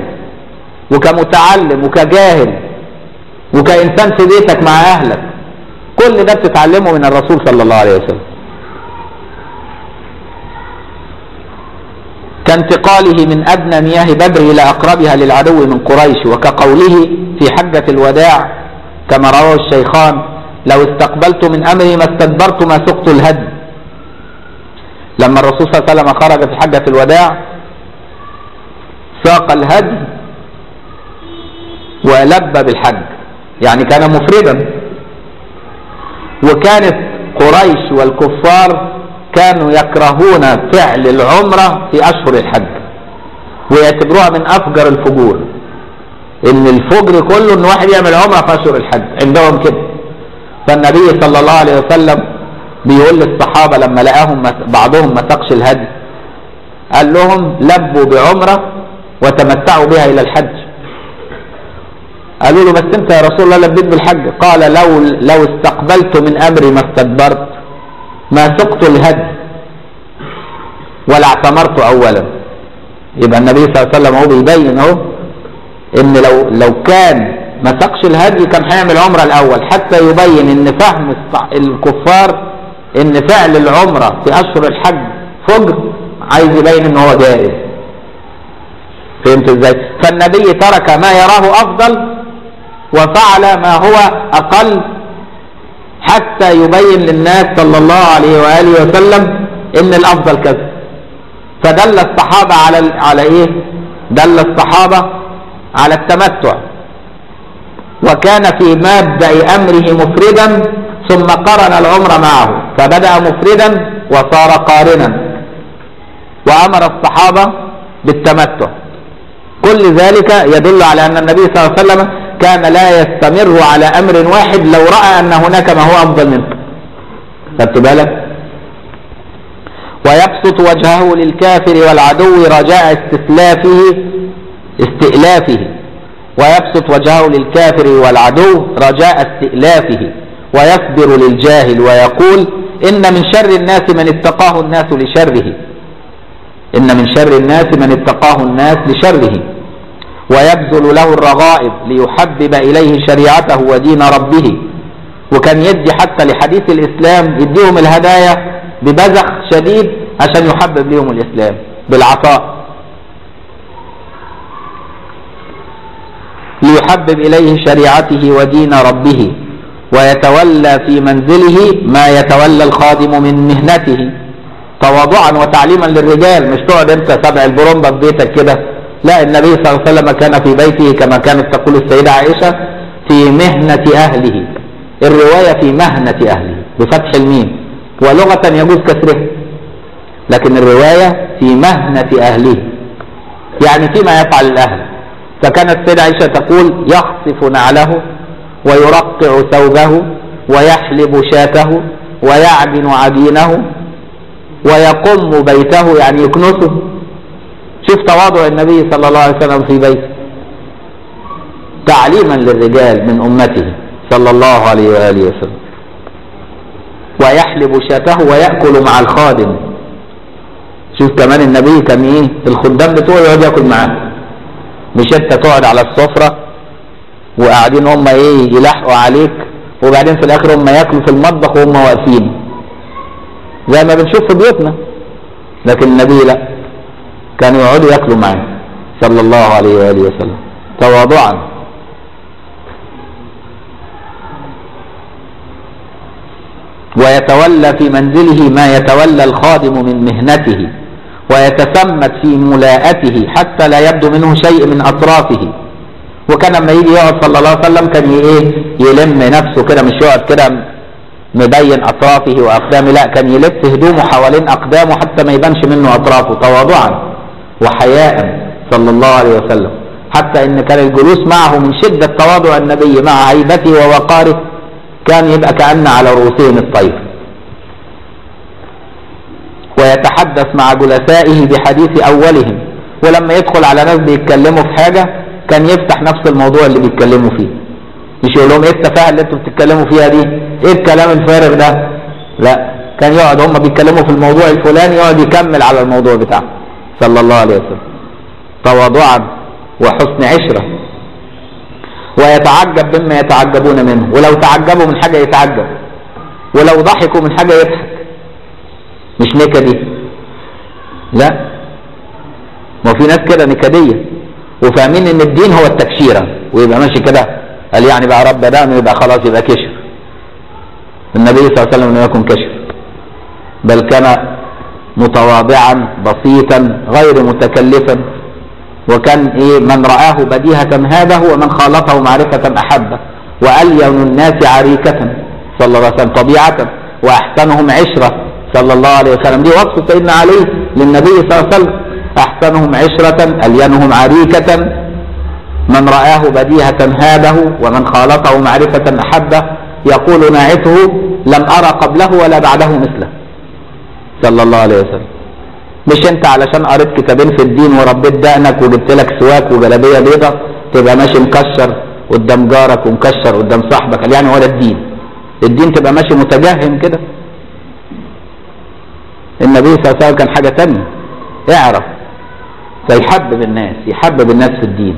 [SPEAKER 1] وكمتعلم وكجاهل وكانسان في بيتك مع اهلك كل ده بتتعلمه من الرسول صلى الله عليه وسلم كانتقاله من أدنى مياه بدر إلى أقربها للعدو من قريش وكقوله في حجة الوداع كما رواه الشيخان لو استقبلت من أمري ما استدبرت ما سقت الهدي لما الرسول صلى الله عليه وسلم خرج في حجة الوداع ساق الهدي ولبى بالحج يعني كان مفردا وكانت قريش والكفار كانوا يكرهون فعل العمرة في أشهر الحج ويعتبروها من أفجر الفجور إن الفجر كله إن واحد يعمل عمرة في أشهر الحج عندهم كده فالنبي صلى الله عليه وسلم بيقول للصحابة لما لقاهم مس- بعضهم ما سقش الهدي قال لهم لبوا بعمرة وتمتعوا بها إلى الحج قالوا له بس انت يا رسول الله لبيت بالحج قال لو لو استقبلت من امري ما استدبرت ما سقت الهدي ولا اعتمرت اولا يبقى النبي صلى الله عليه وسلم هو بيبين اهو ان لو لو كان ما سقش الهدي كان هيعمل عمره الاول حتى يبين ان فهم الص- الكفار ان فعل العمره في اشهر الحج فجر عايز يبين ان هو جائز فهمت ازاي فالنبي ترك ما يراه افضل وفعل ما هو اقل حتى يبين للناس صلى الله عليه واله وسلم ان الافضل كذا فدل الصحابه على ال- على ايه دل الصحابه على التمتع وكان في مبدا امره مفردا ثم قرن العمر معه فبدا مفردا وصار قارنا وامر الصحابه بالتمتع كل ذلك يدل على ان النبي صلى الله عليه وسلم كان لا يستمر على امر واحد لو راى ان هناك ما هو افضل منه خدت بالك ويبسط وجهه للكافر والعدو رجاء استسلافه استئلافه ويبسط وجهه للكافر والعدو رجاء استئلافه ويصبر للجاهل ويقول ان من شر الناس من اتقاه الناس لشره ان من شر الناس من اتقاه الناس لشره ويبذل له الرغائب ليحبب اليه شريعته ودين ربه وكان يدي حتى لحديث الاسلام يديهم الهدايا ببذخ شديد عشان يحبب لهم الاسلام بالعطاء ليحبب اليه شريعته ودين ربه ويتولى في منزله ما يتولى الخادم من مهنته تواضعا وتعليما للرجال مش تقعد انت سبع البرومبا في بيتك كده لا النبي صلى الله عليه وسلم كان في بيته كما كانت تقول السيدة عائشة في مهنة أهله الرواية في مهنة أهله بفتح الميم ولغة يجوز كسرها لكن الرواية في مهنة أهله يعني فيما يفعل الأهل فكانت السيدة عائشة تقول يخصف نعله ويرقع ثوبه ويحلب شاته ويعجن عجينه ويقم بيته يعني يكنسه شوف تواضع النبي صلى الله عليه وسلم في بيته تعليما للرجال من امته صلى الله عليه واله وسلم ويحلب شاته وياكل مع الخادم شوف كمان النبي كان ايه الخدام بتوعه يقعد ياكل معاه مش انت تقعد على السفره وقاعدين هم ايه يلحقوا عليك وبعدين في الاخر هم ياكلوا في المطبخ وهم واقفين زي ما بنشوف في بيوتنا لكن النبي لا كانوا يقعدوا ياكلوا معاه صلى الله عليه واله وسلم تواضعا ويتولى في منزله ما يتولى الخادم من مهنته ويتثمت في ملاءته حتى لا يبدو منه شيء من اطرافه وكان لما يجي يقعد صلى الله عليه وسلم كان ايه يلم نفسه كده مش يقعد كده مبين اطرافه واقدامه لا كان يلف هدومه حوالين اقدامه حتى ما يبانش منه اطرافه تواضعا وحياء صلى الله عليه وسلم حتى ان كان الجلوس معه من شده تواضع النبي مع هيبته ووقاره كان يبقى كأن على رؤوسهم الطير ويتحدث مع جلسائه بحديث أولهم ولما يدخل على ناس بيتكلموا في حاجة كان يفتح نفس الموضوع اللي بيتكلموا فيه مش يقول لهم ايه التفاهه اللي انتوا بتتكلموا فيها دي ايه الكلام الفارغ ده لا كان يقعد هم بيتكلموا في الموضوع الفلاني يقعد يكمل على الموضوع بتاعه صلى الله عليه وسلم تواضعا وحسن عشره ويتعجب مما يتعجبون منه ولو تعجبوا من حاجة يتعجب ولو ضحكوا من حاجة يضحك مش نكدي لا ما في ناس كده نكدية وفاهمين ان الدين هو التكشيرة ويبقى ماشي كده قال يعني بقى رب ده يبقى خلاص يبقى كشر النبي صلى الله عليه وسلم لم يكن كشر بل كان متواضعا بسيطا غير متكلفا وكان ايه من رآه بديهة هذا ومن خالطه معرفة أحبه وألين الناس عريكة صلى الله عليه وسلم طبيعة وأحسنهم عشرة صلى الله عليه وسلم دي وصف سيدنا علي للنبي صلى الله عليه وسلم أحسنهم عشرة ألينهم عريكة من رآه بديهة هابه ومن خالطه معرفة أحبه يقول ناعته لم أرى قبله ولا بعده مثله صلى الله عليه وسلم مش انت علشان قريت كتابين في الدين وربيت دقنك وجبت لك سواك وجلابيه بيضه تبقى ماشي مكشر قدام جارك ومكشر قدام صاحبك قال يعني هو ده الدين الدين تبقى ماشي متجهم كده النبي صلى الله عليه وسلم كان حاجه تانية اعرف فيحبب الناس يحبب الناس في الدين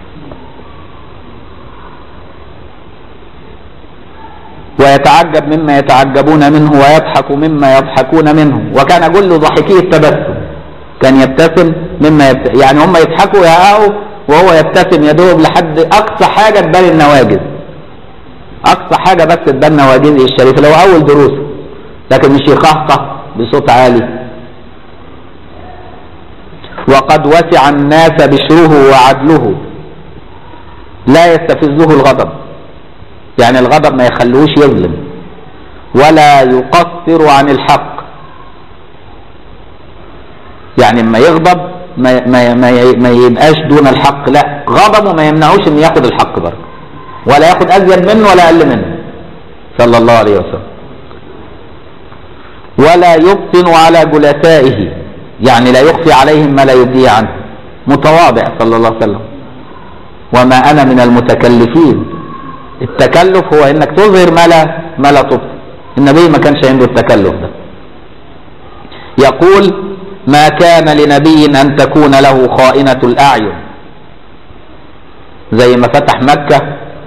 [SPEAKER 1] ويتعجب مما يتعجبون منه ويضحك مما يضحكون منه وكان كل ضحكيه التبسم كان يبتسم مما يبت... يعني هم يضحكوا يهقوا وهو يبتسم يدوب لحد اقصى حاجه تبان النواجذ اقصى حاجه بس تبان نواجذه الشريفه اللي هو اول دروسه لكن مش يقهقه بصوت عالي وقد وسع الناس بشره وعدله لا يستفزه الغضب يعني الغضب ما يخلوش يظلم ولا يقصر عن الحق يعني لما يغضب ما ما ما, ما يبقاش دون الحق لا غضبه ما يمنعوش ان ياخد الحق برضه ولا ياخد ازيد منه ولا اقل منه صلى الله عليه وسلم ولا يبطن على جلسائه يعني لا يخفي عليهم ما لا يبدي عنه متواضع صلى الله عليه وسلم وما انا من المتكلفين التكلف هو انك تظهر ما لا ما لا تبطن النبي ما كانش عنده التكلف ده يقول ما كان لنبي ان تكون له خائنة الاعين زي ما فتح مكة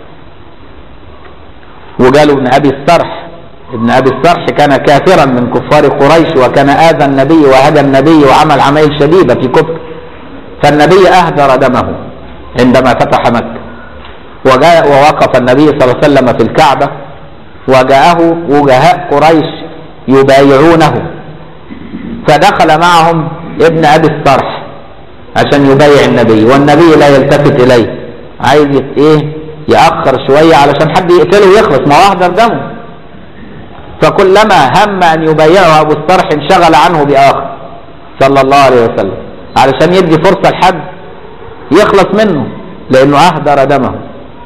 [SPEAKER 1] وجاله ابن ابي السرح ابن ابي السرح كان كافرا من كفار قريش وكان اذى النبي وهدى النبي وعمل عمايل شديدة في كفر فالنبي اهدر دمه عندما فتح مكة وجاء ووقف النبي صلى الله عليه وسلم في الكعبة وجاءه وجهاء قريش يبايعونه فدخل معهم ابن ابي الصرح عشان يبايع النبي والنبي لا يلتفت اليه عايز يت- ايه يأخر شوية علشان حد يقتله ويخلص ما هو احضر دمه فكلما هم ان يبايعه ابو الصرح انشغل عنه باخر صلى الله عليه وسلم علشان يدي فرصة لحد يخلص منه لانه اهدر دمه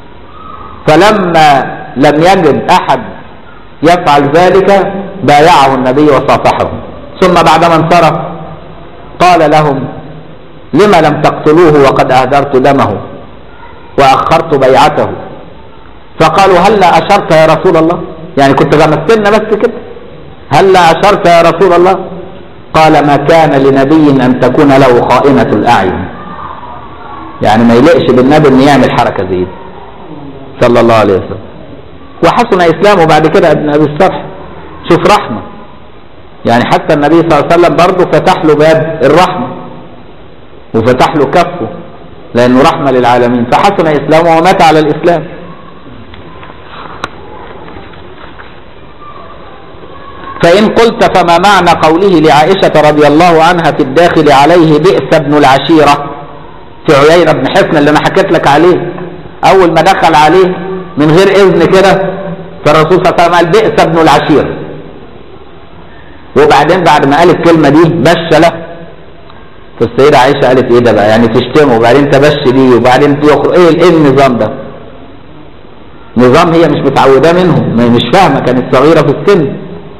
[SPEAKER 1] فلما لم يجد احد يفعل ذلك بايعه النبي وصافحه ثم بعدما انصرف قال لهم لم لم تقتلوه وقد اهدرت دمه واخرت بيعته فقالوا هلا اشرت يا رسول الله يعني كنت غمستنا بس كده هلا اشرت يا رسول الله قال ما كان لنبي ان تكون له خائنة الاعين يعني ما يلقش بالنبي ان يعمل حركة زي دي صلى الله عليه وسلم وحسن اسلامه بعد كده ابن ابي الصرح شوف رحمة يعني حتى النبي صلى الله عليه وسلم برضه فتح له باب الرحمة وفتح له كفه لانه رحمة للعالمين فحسن اسلامه ومات على الاسلام فإن قلت فما معنى قوله لعائشة رضي الله عنها في الداخل عليه بئس ابن العشيرة في عيينة بن حصن اللي أنا حكيت لك عليه أول ما دخل عليه من غير إذن كده فالرسول صلى الله عليه وسلم قال بئس ابن العشيرة وبعدين بعد ما قال الكلمة دي بش له فالسيدة عائشة قالت إيه ده بقى يعني تشتمه وبعدين تبش ليه وبعدين يخرج إيه إيه النظام ده نظام هي مش متعودة منه ما هي مش فاهمة كانت صغيرة في السن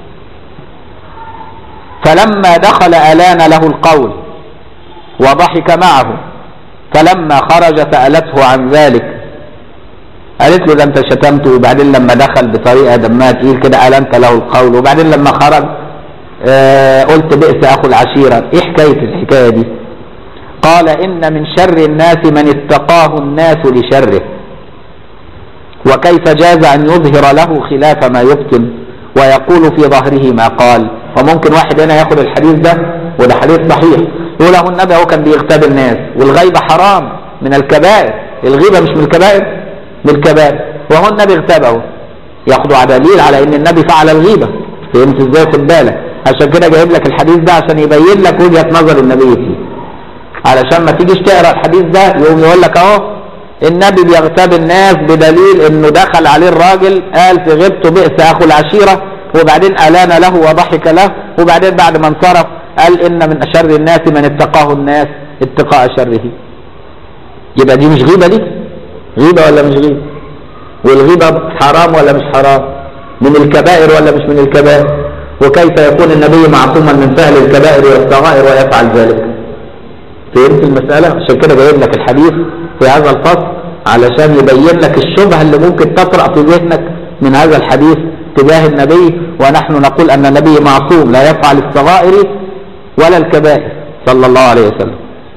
[SPEAKER 1] فلما دخل ألان له القول وضحك معه فلما خرج سألته عن ذلك قالت له ده انت شتمته وبعدين لما دخل بطريقة دمها تقيل كده ألنت له القول وبعدين لما خرج آه قلت بئس أخو العشيرة ايه حكاية الحكاية دي قال إن من شر الناس من اتقاه الناس لشره وكيف جاز أن يظهر له خلاف ما يبطن ويقول في ظهره ما قال فممكن واحد هنا ياخد الحديث ده وده حديث صحيح يقول له النبي هو كان بيغتاب الناس والغيبة حرام من الكبائر الغيبة مش من الكبائر من الكبائر وهو النبي اغتابه ياخدوا على دليل على ان النبي فعل الغيبة فهمت ازاي خد بالك عشان كده جايب لك الحديث ده عشان يبين لك وجهة نظر النبي فيه علشان ما تيجيش تقرا الحديث ده يقوم يقول لك اهو النبي بيغتاب الناس بدليل انه دخل عليه الراجل قال في غيبته بئس اخو العشيره وبعدين الان له وضحك له وبعدين بعد ما انصرف قال ان من اشر الناس من اتقاه الناس اتقاء شره يبقى دي مش غيبه دي غيبه ولا مش غيبه والغيبه حرام ولا مش حرام من الكبائر ولا مش من الكبائر وكيف يكون النبي معصوما من فعل الكبائر والصغائر ويفعل ذلك فهمت المسألة عشان كده جايب لك الحديث في هذا الفصل علشان يبين لك الشبهة اللي ممكن تطرأ في ذهنك من هذا الحديث تجاه النبي ونحن نقول أن النبي معصوم لا يفعل الصغائر ولا الكبائر صلى الله عليه وسلم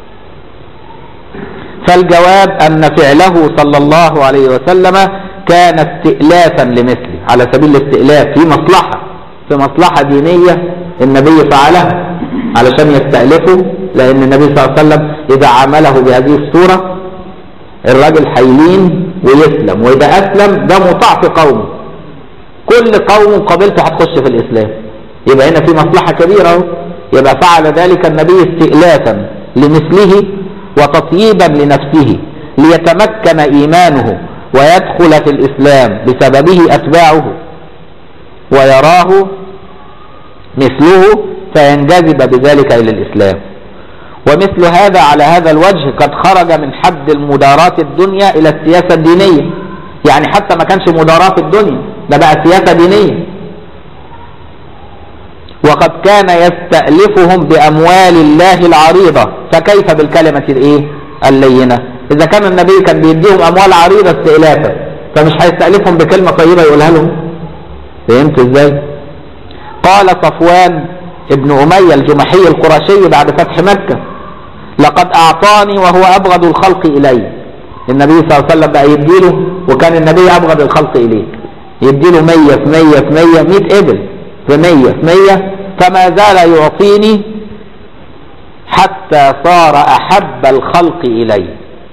[SPEAKER 1] فالجواب أن فعله صلى الله عليه وسلم كان استئلافا لمثله على سبيل الاستئلاف في مصلحة في مصلحة دينية النبي فعلها علشان يستألفه لأن النبي صلى الله عليه وسلم إذا عمله بهذه الصورة الراجل هيلين ويسلم وإذا أسلم ده مطاع في قومه كل قوم قبيلته هتخش في الإسلام يبقى هنا في مصلحة كبيرة اهو يبقى فعل ذلك النبي استئلافا لمثله وتطييبا لنفسه ليتمكن إيمانه ويدخل في الإسلام بسببه أتباعه ويراه مثله فينجذب بذلك إلى الإسلام ومثل هذا على هذا الوجه قد خرج من حد المداراة الدنيا إلى السياسة الدينية يعني حتى ما كانش مداراة في الدنيا ده بقى سياسة دينية وقد كان يستألفهم بأموال الله العريضة فكيف بالكلمة الإيه اللينة إذا كان النبي كان بيديهم أموال عريضة استئلافا فمش هيستألفهم بكلمة طيبة يقولها لهم فهمت إزاي قال صفوان ابن أمية الجمحي القرشي بعد فتح مكة لقد أعطاني وهو أبغض الخلق إلي النبي صلى الله عليه وسلم بقى يديله وكان النبي أبغض الخلق إليه يديله مية في مية في مية مية إبل في مية في مية فما زال يعطيني حتى صار أحب الخلق إلي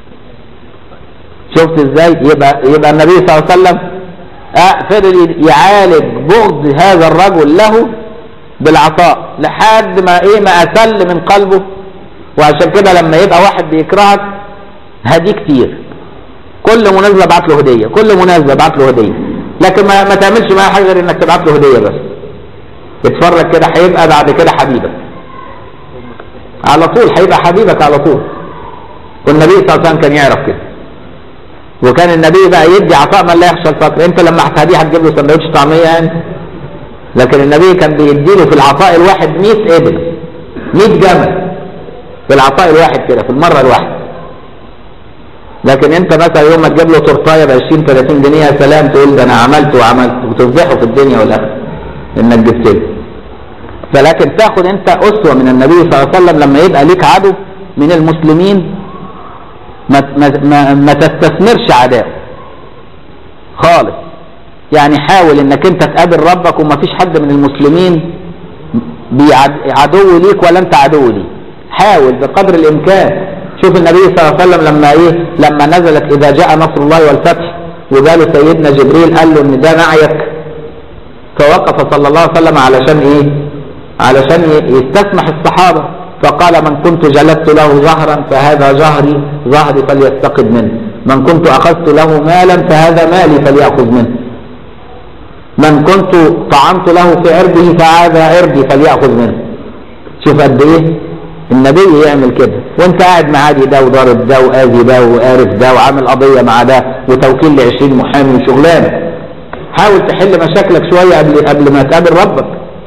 [SPEAKER 1] شفت ازاي يبقى, يبقى النبي صلى الله عليه وسلم آه فضل يعالج بغض هذا الرجل له بالعطاء لحد ما ايه ما اسل من قلبه وعشان كده لما يبقى واحد بيكرهك هديه كتير كل مناسبه ابعت له هديه كل مناسبه ابعت له هديه لكن ما, ما تعملش معاه حاجه غير انك تبعت له هديه بس اتفرج كده هيبقى بعد كده حبيبك على طول هيبقى حبيبك على طول والنبي صلى الله عليه وسلم كان يعرف كده وكان النبي بقى يدي عطاء من لا يخشى الفقر انت لما هتهديه هتجيب له سندوتش طعميه يعني لكن النبي كان بيديله في العطاء الواحد 100 ابل 100 جمل في العطاء الواحد كده في المره الواحده لكن انت مثلا يوم ما تجيب له تورتايه ب 20 30 جنيه يا سلام تقول ده انا عملت وعملت وتفضحه في الدنيا والاخره انك جبت له فلكن تاخد انت اسوه من النبي صلى الله عليه وسلم لما يبقى ليك عدو من المسلمين ما ما ما, ما تستثمرش عداءه خالص يعني حاول انك انت تقابل ربك وما فيش حد من المسلمين بيعد- عدو ليك ولا انت عدو ليه حاول بقدر الامكان شوف النبي صلى الله عليه وسلم لما ايه لما نزلت اذا جاء نصر الله والفتح وجاله سيدنا جبريل قال له ان ده نعيك فوقف صلى الله عليه وسلم علشان ايه علشان ي- يستسمح الصحابة فقال من كنت جلدت له ظهرا فهذا ظهري ظهري فليستقد منه من كنت أخذت له مالا فهذا مالي فليأخذ منه من كنت طعنت له في عرضه فهذا عرضي فليأخذ منه شوف قد ايه النبي يعمل كده وانت قاعد معادي ده وضارب ده وآذي ده وقارف ده وعامل قضية مع ده وتوكيل ل 20 محامي وشغلانة حاول تحل مشاكلك شوية قبل قبل ما تقابل ربك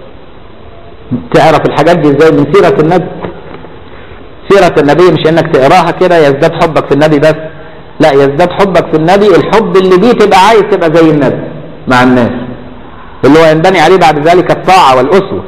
[SPEAKER 1] تعرف الحاجات دي ازاي من سيرة النبي سيرة النبي مش انك تقراها كده يزداد حبك في النبي بس لا يزداد حبك في النبي الحب اللي بيه تبقى عايز تبقى زي النبي مع الناس اللي هو ينبني عليه بعد ذلك الطاعة والأسوة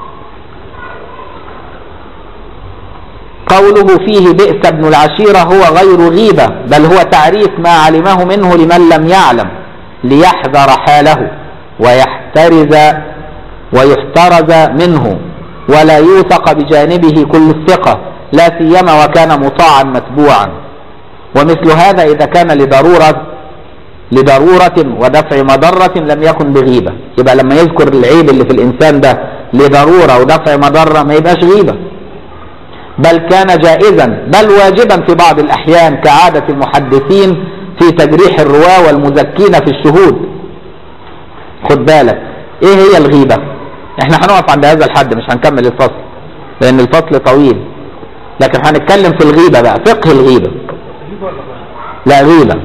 [SPEAKER 1] قوله فيه بئس ابن العشيرة هو غير غيبة بل هو تعريف ما علمه منه لمن لم يعلم ليحذر حاله ويحترز ويحترز منه ولا يوثق بجانبه كل الثقة لا سيما وكان مطاعا متبوعا ومثل هذا إذا كان لضرورة لضرورة ودفع مضرة لم يكن بغيبة يبقى لما يذكر العيب اللي في الإنسان ده لضرورة ودفع مضرة ما يبقاش غيبة بل كان جائزا بل واجبا في بعض الأحيان كعادة المحدثين في تجريح الرواة والمزكين في الشهود خد بالك ايه هي الغيبة احنا هنقف عند هذا الحد مش هنكمل الفصل لان الفصل طويل لكن هنتكلم في الغيبة بقى فقه الغيبة لا غيبة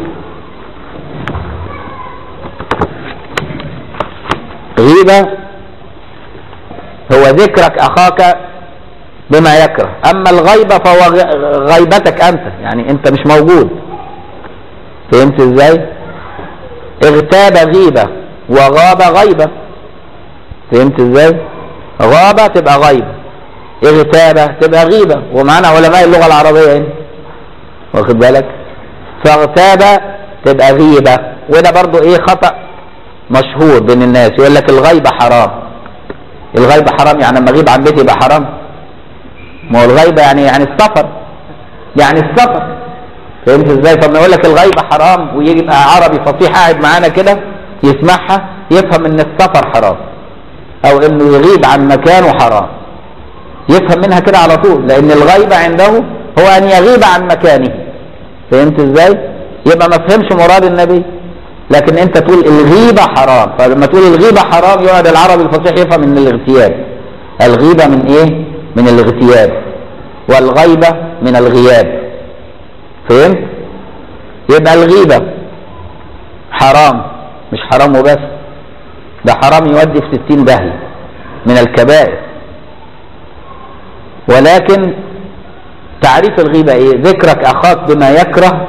[SPEAKER 1] غيبة هو ذكرك أخاك بما يكره أما الغيبة فهو غ- غيبتك أنت يعني أنت مش موجود فهمت إزاي اغتاب غيبة وغاب غيبة فهمت إزاي غابة تبقى غيبة اغتابة تبقى غيبة ومعانا علماء اللغة العربية هنا واخد بالك فاغتاب تبقى غيبة وده برضو ايه خطأ مشهور بين الناس يقول لك الغيبة حرام الغيبة حرام يعني لما اغيب عن بيتي يبقى حرام ما هو الغيبة يعني يعني السفر يعني السفر فهمت ازاي طب ما يقول لك الغيبة حرام ويجي يبقى عربي فصيح قاعد معانا كده يسمعها يفهم ان السفر حرام او انه يغيب عن مكانه حرام يفهم منها كده على طول لان الغيبة عنده هو ان يغيب عن مكانه فهمت ازاي يبقى ما فهمش مراد النبي لكن انت تقول الغيبة حرام فلما تقول الغيبة حرام يقعد العربي الفصيح يفهم من الاغتياب الغيبة من ايه من الاغتياب والغيبة من الغياب فهمت يبقى الغيبة حرام مش حرام وبس ده حرام يودي في ستين داهية من الكبائر ولكن تعريف الغيبة ايه ذكرك اخاك بما يكره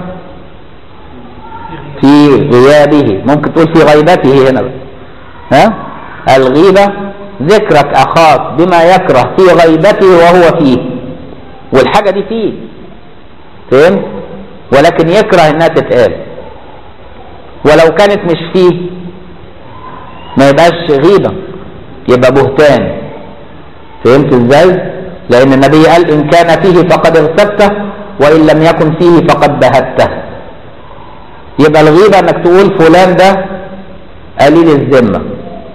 [SPEAKER 1] في غيابه ممكن تقول في غيبته هنا بقى. ها الغيبة ذكرك اخاك بما يكره في غيبته وهو فيه والحاجة دي فيه فهمت ولكن يكره انها تتقال ولو كانت مش فيه ما يبقاش غيبة يبقى بهتان فهمت ازاي لان النبي قال ان كان فيه فقد اغتبته وان لم يكن فيه فقد بهته يبقى الغيبة انك تقول فلان ده قليل الذمة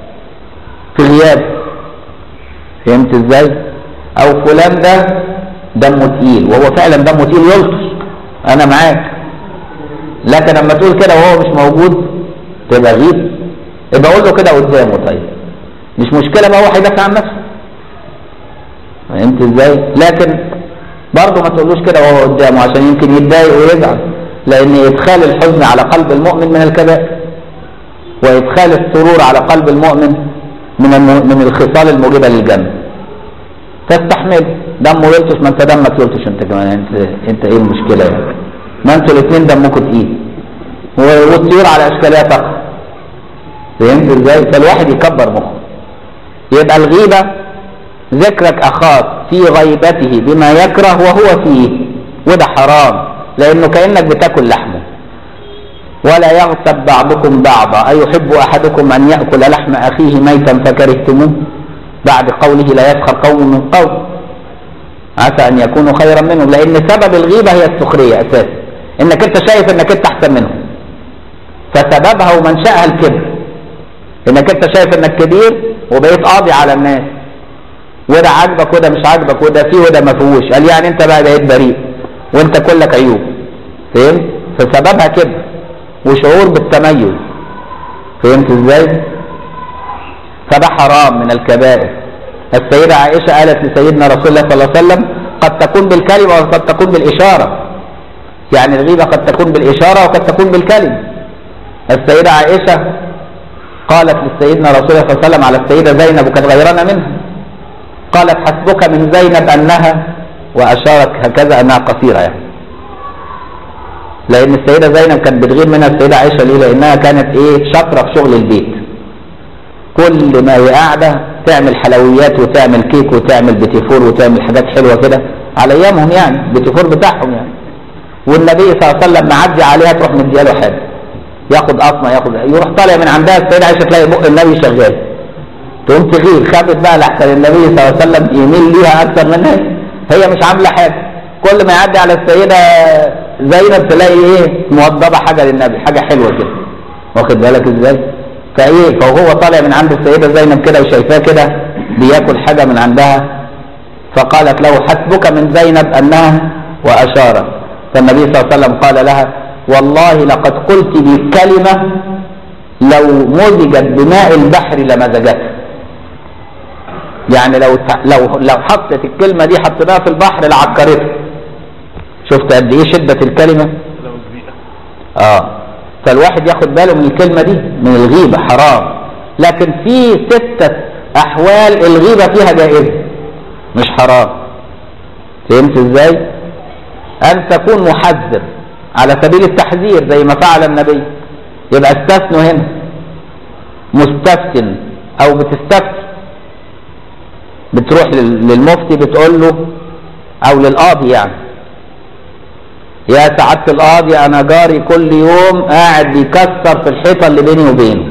[SPEAKER 1] في غياب فهمت ازاي او فلان ده دمه تقيل وهو فعلا دمه تقيل يلطش انا معاك لكن لما تقول كده وهو مش موجود تبقى غيب يبقى قول له كده قدامه طيب مش مشكله بقى هو هيدافع عن نفسه فهمت ازاي لكن برضه ما تقولوش كده وهو قدامه عشان يمكن يتضايق ويزعل لان ادخال الحزن على قلب المؤمن من الكبائر وادخال السرور على قلب المؤمن من الم- من الخصال الموجبه للجنه تستحمل دمه يلطش ما انت دمك يلطش انت كمان انت انت ايه المشكله يعني ما انتوا الاثنين دمكم تقيل و- والطيور على اشكالها تقع فهمت ازاي فالواحد يكبر مخه يبقى الغيبه ذكرك اخاك في غيبته بما يكره وهو فيه وده حرام لانه كانك بتاكل لحمه ولا يغتب بعضكم بعضا أيحب أحدكم أن يأكل لحم أخيه ميتا فكرهتموه بعد قوله لا يسخر قوم من قوم عسى أن يكونوا خيرا منهم لأن سبب الغيبة هي السخرية أساسا إنك أنت شايف إنك أنت أحسن منهم فسببها ومنشأها الكبر إنك أنت شايف إنك كبير وبقيت قاضي على الناس وده عاجبك وده مش عاجبك وده فيه وده ما فيهوش قال يعني أنت بقى بقيت بريء وأنت كلك عيوب فهمت؟ فسببها كبر وشعور بالتميز فهمت ازاي فده حرام من الكبائر السيدة عائشة قالت لسيدنا رسول الله صلى الله عليه وسلم قد تكون بالكلمة وقد تكون بالإشارة يعني الغيبة قد تكون بالإشارة وقد تكون بالكلمة السيدة عائشة قالت لسيدنا رسول الله صلى الله عليه وسلم على السيدة زينب وكانت غيرانة منها قالت حسبك من زينب أنها وأشارت هكذا أنها قصيرة يعني لان السيده زينب كانت بتغير منها السيده عائشه ليه لانها كانت ايه شاطره في شغل البيت كل ما هي قاعده تعمل حلويات وتعمل كيك وتعمل بيتيفور وتعمل حاجات حلوه كده على ايامهم يعني البيتيفور بتاعهم يعني والنبي صلى الله عليه وسلم معدي عليها تروح مدياله حاجه ياخد قطمه ياخد يروح طالع من عندها السيده عائشه تلاقي بق النبي شغال تقوم تغير خافت بقى لحسن النبي صلى الله عليه وسلم يميل ليها اكثر منها هي مش عامله حاجه كل ما يعدي على السيده زينب تلاقي ايه موضبه حاجه للنبي حاجه حلوه كده واخد بالك ازاي فايه فهو طالع من عند السيده زينب كده وشايفاه كده بياكل حاجه من عندها فقالت له حسبك من زينب انها واشارت فالنبي صلى الله عليه وسلم قال لها والله لقد قلت بكلمه لو مزجت بماء البحر لمزجتها يعني لو لو لو حطت الكلمه دي حطيناها في البحر لعكرتها شفت قد ايه شده الكلمه
[SPEAKER 2] لو كبيرة
[SPEAKER 1] اه فالواحد ياخد باله من الكلمه دي من الغيبه حرام لكن في سته احوال الغيبه فيها جائزه مش حرام فهمت ازاي ان تكون محذر على سبيل التحذير زي ما فعل النبي يبقى استثنوا هنا مستفتن او بتستفتي بتروح لل- للمفتي بتقول له او للقاضي يعني يا سعادة القاضي انا جاري كل يوم قاعد بيكسر في الحيطة اللي بيني وبينه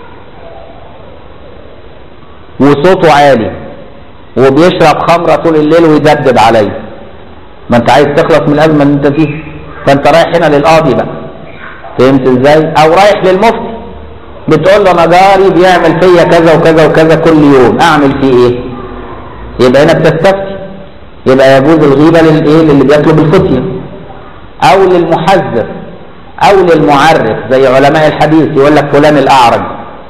[SPEAKER 1] وصوته عالي وبيشرب خمرة طول الليل ويدبدب عليا ما انت عايز تخلص من الازمة اللي انت فيها فانت رايح هنا للقاضي بقى فهمت ازاي او رايح للمفتي بتقول له انا جاري بيعمل فيا كذا وكذا وكذا كل يوم اعمل فيه ايه يبقى هنا بتستفتي يبقى يجوز الغيبة للايه للي بيطلب الفتية او للمحذر او للمعرف زي علماء الحديث يقول لك فلان الاعرج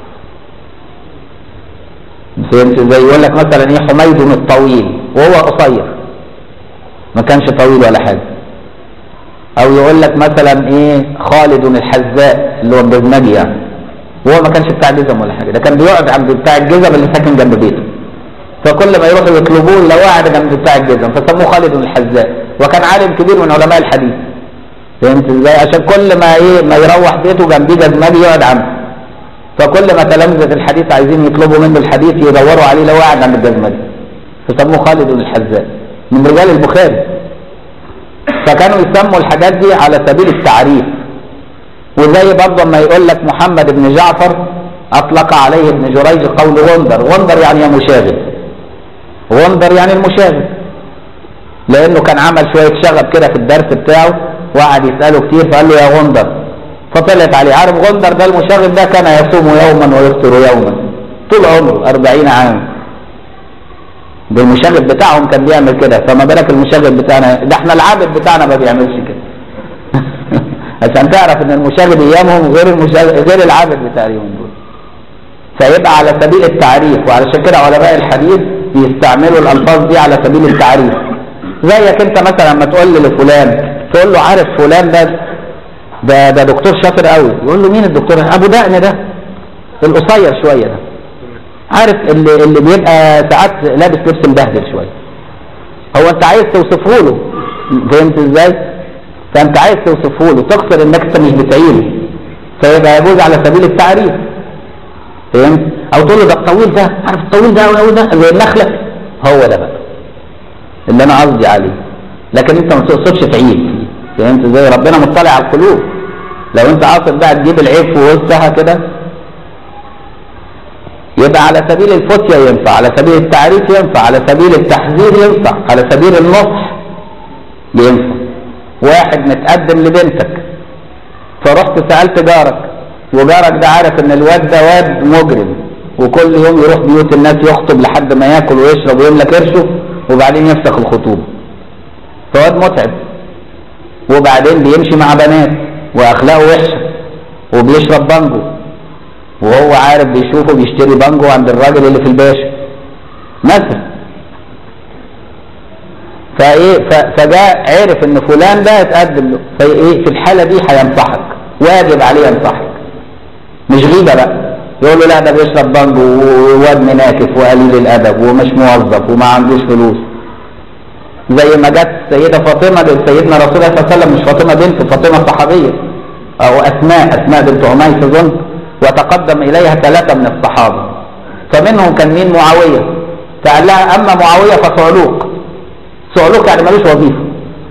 [SPEAKER 1] فهمت ازاي يقول لك مثلا ايه حميد الطويل وهو قصير ما كانش طويل ولا حاجه او يقول لك مثلا ايه خالد الحذاء اللي هو الجزمجي يعني وهو ما كانش بتاع جزم ولا حاجه ده كان بيقعد عند بتاع الجزم اللي ساكن جنب بيته فكل ما يروحوا يطلبوه لو قاعد جنب بتاع الجزم فسموه خالد الحذاء وكان عالم كبير من علماء الحديث فهمت ازاي عشان كل ما ايه ما يروح بيته جنبيه جزمجي يقعد عنده فكل ما تلامذة الحديث عايزين يطلبوا منه الحديث يدوروا عليه لو قاعد عند الجزمجي فسموه خالد الحذاء من رجال البخاري فكانوا يسموا الحاجات دي على سبيل التعريف وزي برضه ما يقول لك محمد بن جعفر اطلق عليه ابن جريج قول غندر غندر يعني يا مشاغب غندر يعني المشاغب لانه كان عمل شويه شغب كده في الدرس بتاعه وقعد يساله كتير فقال له يا غندر فطلعت عليه عارف غندر ده المشاغب ده كان يصوم يوما ويفطر يوما طول عمره أربعين عام ده المشغل بتاعهم كان بيعمل كده فما بالك المشغل بتاعنا ده احنا العابد بتاعنا ما بيعملش كده عشان تعرف ان المشغل ايامهم غير المشغل غير العابد بتاع اليوم دول فيبقى على سبيل التعريف وعلشان كده علماء الحديث بيستعملوا الالفاظ دي على سبيل التعريف زيك انت مثلا لما تقول لفلان تقول له عارف فلان ده ده ده دكتور شاطر قوي يقول له مين الدكتور ابو دقن ده القصير شويه ده عارف اللي اللي بيبقى ساعات لابس لبس مبهدل شويه هو انت عايز توصفه له فهمت ازاي فانت عايز توصفه له تقصد انك انت مش بتعينه فيبقى يجوز على سبيل التعريف فهمت او تقول له ده الطويل ده عارف الطويل ده قوي ده زي النخله هو ده بقى اللي انا قصدي عليه لكن انت ما تقصدش تعيب فهمت ازاي ربنا مطلع على القلوب لو انت قاصد بقى تجيب العيب في وسطها كده يبقى على سبيل الفتية ينفع على سبيل التعريف ينفع على سبيل التحذير ينفع على سبيل النصح ينفع واحد متقدم لبنتك فرحت سألت جارك وجارك ده عارف ان الواد ده واد مجرم وكل يوم يروح بيوت الناس يخطب لحد ما ياكل ويشرب ويملى كرشه وبعدين يفسخ الخطوبة فواد متعب وبعدين بيمشي مع بنات واخلاقه وحشه وبيشرب بانجو وهو عارف بيشوفه بيشتري بانجو عند الراجل اللي في الباشا مثلا فايه ف- فجاء عرف ان فلان ده اتقدم له فايه في الحاله دي هينصحك واجب عليه ينصحك مش غيبه بقى يقول له لا ده بيشرب بانجو وواد مناكف وقليل الادب ومش موظف وما عندوش فلوس زي ما جت السيدة فاطمة لسيدنا رسول الله صلى الله عليه وسلم مش فاطمة بنت فاطمة صحابية أو أسماء أسماء بنت عميس أظن وتقدم إليها ثلاثة من الصحابة فمنهم كان مين معاوية فقال لها أما معاوية فصعلوك صعلوك يعني ملوش وظيفة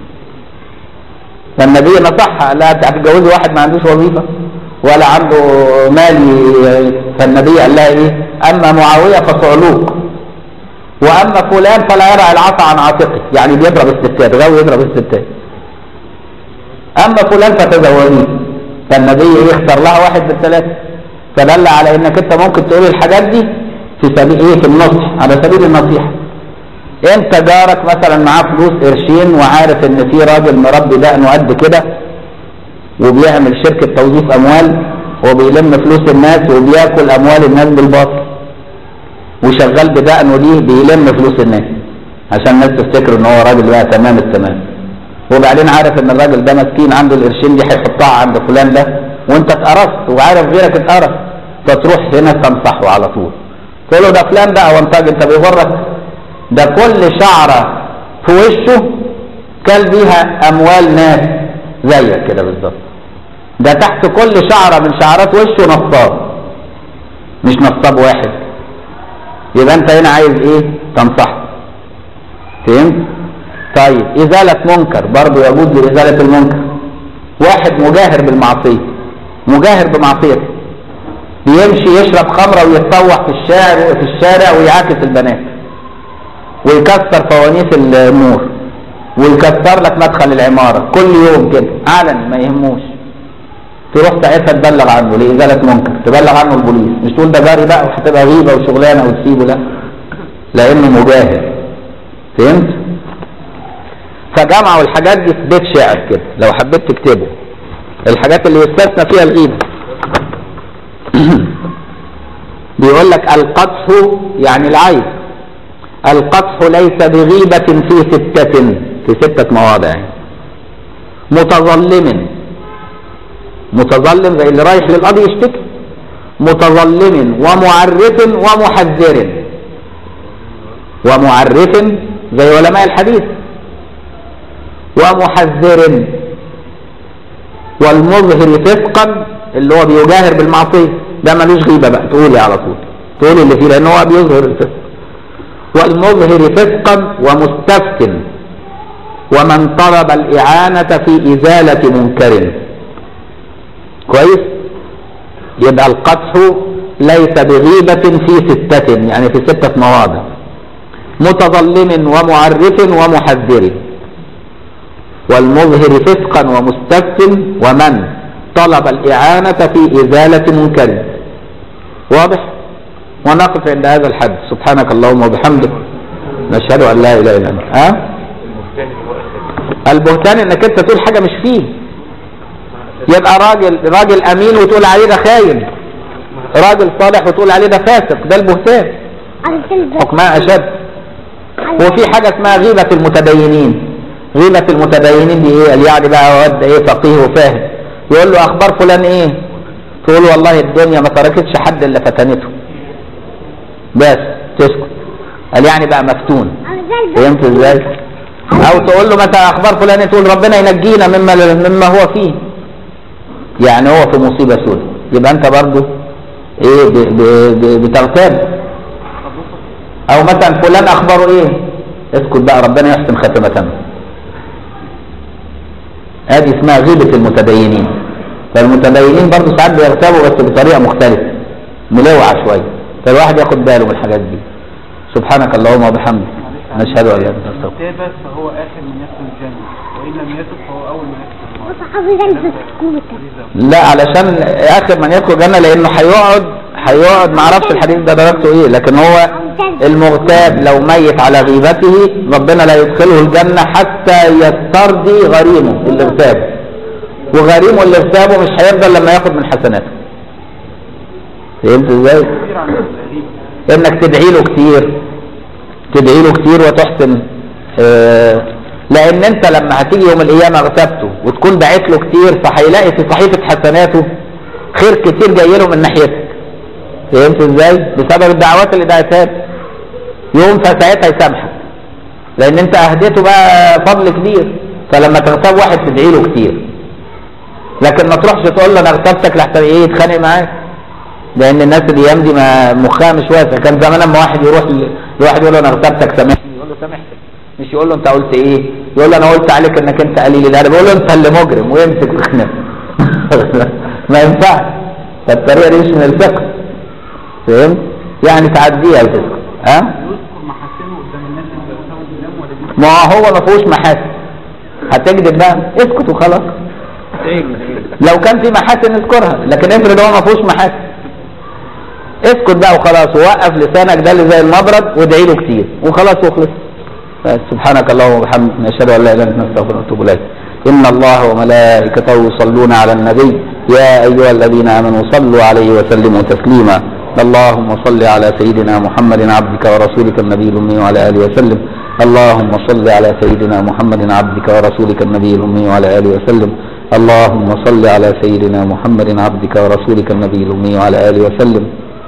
[SPEAKER 1] فالنبي نصحها قال لها هتتجوزي واحد ما عندوش وظيفة ولا عنده مال فالنبي قال لها إيه أما معاوية فصعلوك واما فلان فلا يرعى العصا عن عاتقه يعني بيضرب الستات غاوي يضرب الستات اما فلان فتزوجيه فالنبي يختار لها واحد من الثلاثه فدل على انك انت ممكن تقول الحاجات دي في سبيل ايه في النصح على سبيل النصيحه انت جارك مثلا معاه فلوس قرشين وعارف ان في راجل مربي دقنه قد كده وبيعمل شركه توظيف اموال وبيلم فلوس الناس وبياكل اموال الناس بالباطل وشغال بدقنه دي بيلم فلوس الناس عشان الناس تفتكر ان هو راجل بقى تمام التمام وبعدين عارف ان الراجل ده مسكين عنده القرشين دي هيحطها عند فلان ده وانت اتقرصت وعارف غيرك اتقرص فتروح هنا تنصحه على طول تقول له ده فلان ده او انت انت بيغرك ده كل شعره في وشه كل بيها اموال ناس زيك كده بالظبط ده تحت كل شعره من شعرات وشه نصاب مش نصاب واحد يبقى انت هنا عايز ايه تنصحه فهمت طيب ازالة منكر برضه يجوز لازالة المنكر واحد مجاهر بالمعصية مجاهر بمعصيته بيمشي يشرب خمرة ويتطوح في الشارع في الشارع ويعاكس البنات ويكسر فوانيس النور ويكسر لك مدخل العمارة كل يوم كده علني ما يهموش تروح ساعتها تبلغ عنه لإزالة منكر تبلغ عنه البوليس مش تقول ده جاري بقى وهتبقى غيبة وشغلانة وتسيبه لا لأنه مجاهد فهمت؟ فجمعوا الحاجات دي في بيت شعر كده لو حبيت تكتبه الحاجات اللي يستثنى فيها الغيبة بيقول لك القدح يعني العيب القدح ليس بغيبة في ستة في ستة مواضع متظلم متظلم زي اللي رايح للقاضي يشتكي متظلم ومعرف ومحذر ومعرف زي علماء الحديث ومحذر والمظهر فسقا اللي هو بيجاهر بالمعصيه ده ملوش غيبه بقى تقولي على طول تقولي اللي فيه لان هو بيظهر الفسق والمظهر فسقا ومستفت ومن طلب الاعانه في ازاله منكر كويس يبقى القدح ليس بغيبة في ستة يعني في ستة مواضع متظلم ومعرف ومحذر والمظهر فسقا ومستفت ومن طلب الإعانة في إزالة منكر واضح ونقف عند هذا الحد سبحانك اللهم وبحمدك نشهد ان لا اله الا انت ها
[SPEAKER 2] المفتن هو أسد
[SPEAKER 1] البهتان انك انت تقول حاجه مش فيه يبقى راجل راجل امين وتقول عليه ده خاين راجل صالح وتقول عليه ده فاسق ده البهتان حكمها اشد وفي حاجه اسمها غيبه المتدينين غيبه المتدينين دي ايه قال يعني بقى واد ايه فقيه وفاهم يقول له اخبار فلان ايه تقول والله الدنيا ما تركتش حد الا فتنته بس تسكت قال يعني بقى مفتون فهمت ازاي او تقول له مثلا اخبار فلان تقول ربنا ينجينا مما مما هو فيه يعني هو في مصيبه سوداء يبقى انت برضه ايه ب- ب- ب- بتغتاب او مثلا فلان اخباره ايه اسكت بقى ربنا يحسن خاتمتنا هذه اسمها غيبة المتدينين فالمتدينين برضه ساعات بيغتابوا بس بطريقة مختلفة ملوعة شوية فالواحد ياخد باله من الحاجات دي سبحانك اللهم وبحمدك نشهد ان لا اله الا انت
[SPEAKER 3] تاب فهو آخر من يدخل الجنة وإن لم يتب فهو أول من يدخل النار
[SPEAKER 4] وصحابي ده البسكوت
[SPEAKER 1] لا علشان اخر من يدخل الجنه لانه هيقعد هيقعد ما اعرفش الحديث ده درجته ايه لكن هو المغتاب لو ميت على غيبته ربنا لا يدخله الجنه حتى يسترضي غريمه اللي اغتابه وغريمه اللي اغتابه مش هيفضل لما ياخد من حسناته فهمت ازاي؟
[SPEAKER 3] كبير عن الغريب
[SPEAKER 1] انك تدعي له كتير تدعي له كتير وتحسن آه، لان انت لما هتيجي يوم القيامه اغتبته وتكون دعيت له كتير فهيلاقي في صحيفه حسناته خير كتير جاي له من ناحيتك فهمت ازاي بسبب الدعوات اللي دعيتها له. يوم فساعتها يسامحك لان انت اهديته بقى فضل كبير فلما تغتاب واحد تدعي له كتير لكن ما تروحش تقول له انا اغتبتك لحسن ايه يتخانق معاك لان الناس الايام دي ما مخها مش واسع كان زمان اما واحد يروح ل- لواحد يقول له انا اغتبتك سامحني يقول له سامحتك مش يقول له انت قلت ايه يقول له انا قلت عليك انك انت قليل الادب يقول له انت اللي مجرم ويمسك ويخنق ما ينفعش فالطريقه دي مش من الفقه فهمت يعني تعديها وتسكت ها
[SPEAKER 3] يذكر محاسنه قدام الناس اللي بيرتبوا بالدم ولا دي
[SPEAKER 1] ما هو ما فيهوش محاسن هتكذب بقى اسكت وخلاص لو كان في محاسن اذكرها لكن افرض هو ما فيهوش محاسن اسكت بقى وخلاص ووقف لسانك ده اللي زي المبرد وادعي له كتير وخلاص واخلص بس سبحانك اللهم وبحمدك نشهد ان لا اله الا انت نستغفرك ونتوب اليك ان الله وملائكته يصلون على النبي يا ايها الذين امنوا صلوا عليه وسلموا تسليما اللهم صل على سيدنا محمد عبدك ورسولك النبي الامي وعلى اله وسلم اللهم صل على سيدنا محمد عبدك ورسولك النبي الامي وعلى اله وسلم اللهم صل على سيدنا محمد عبدك ورسولك النبي الامي وعلى اله وسلم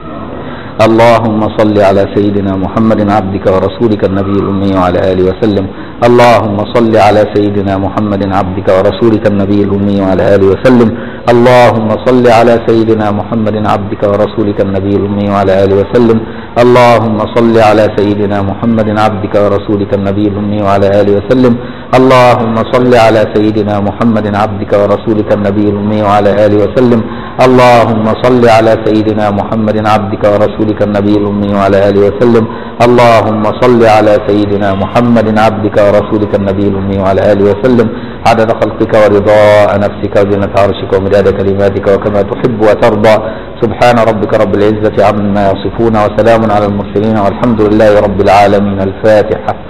[SPEAKER 1] اللهم صل على سيدنا محمد عبدك ورسولك النبي الأمي وعلى آله وسلم اللهم صل على سيدنا محمد عبدك ورسولك النبي الأمي وعلى آله وسلم اللهم صل على سيدنا محمد عبدك ورسولك النبي الأمي وعلى آله وسلم اللهم صل على سيدنا محمد عبدك ورسولك النبي الأمي وعلى آله وسلم اللهم صل على سيدنا محمد عبدك ورسولك النبي الأمي وعلى آله وسلم اللهم صل على سيدنا محمد عبدك ورسولك النبي الأمي وعلى آله وسلم اللهم صل على سيدنا محمد عبدك ورسولك النبي الأمي وعلى آله وسلم عدد خلقك ورضاء نفسك وزنة عرشك ومداد كلماتك وكما تحب وترضى سبحان ربك رب العزة عما يصفون وسلام على المرسلين والحمد لله رب العالمين الفاتحة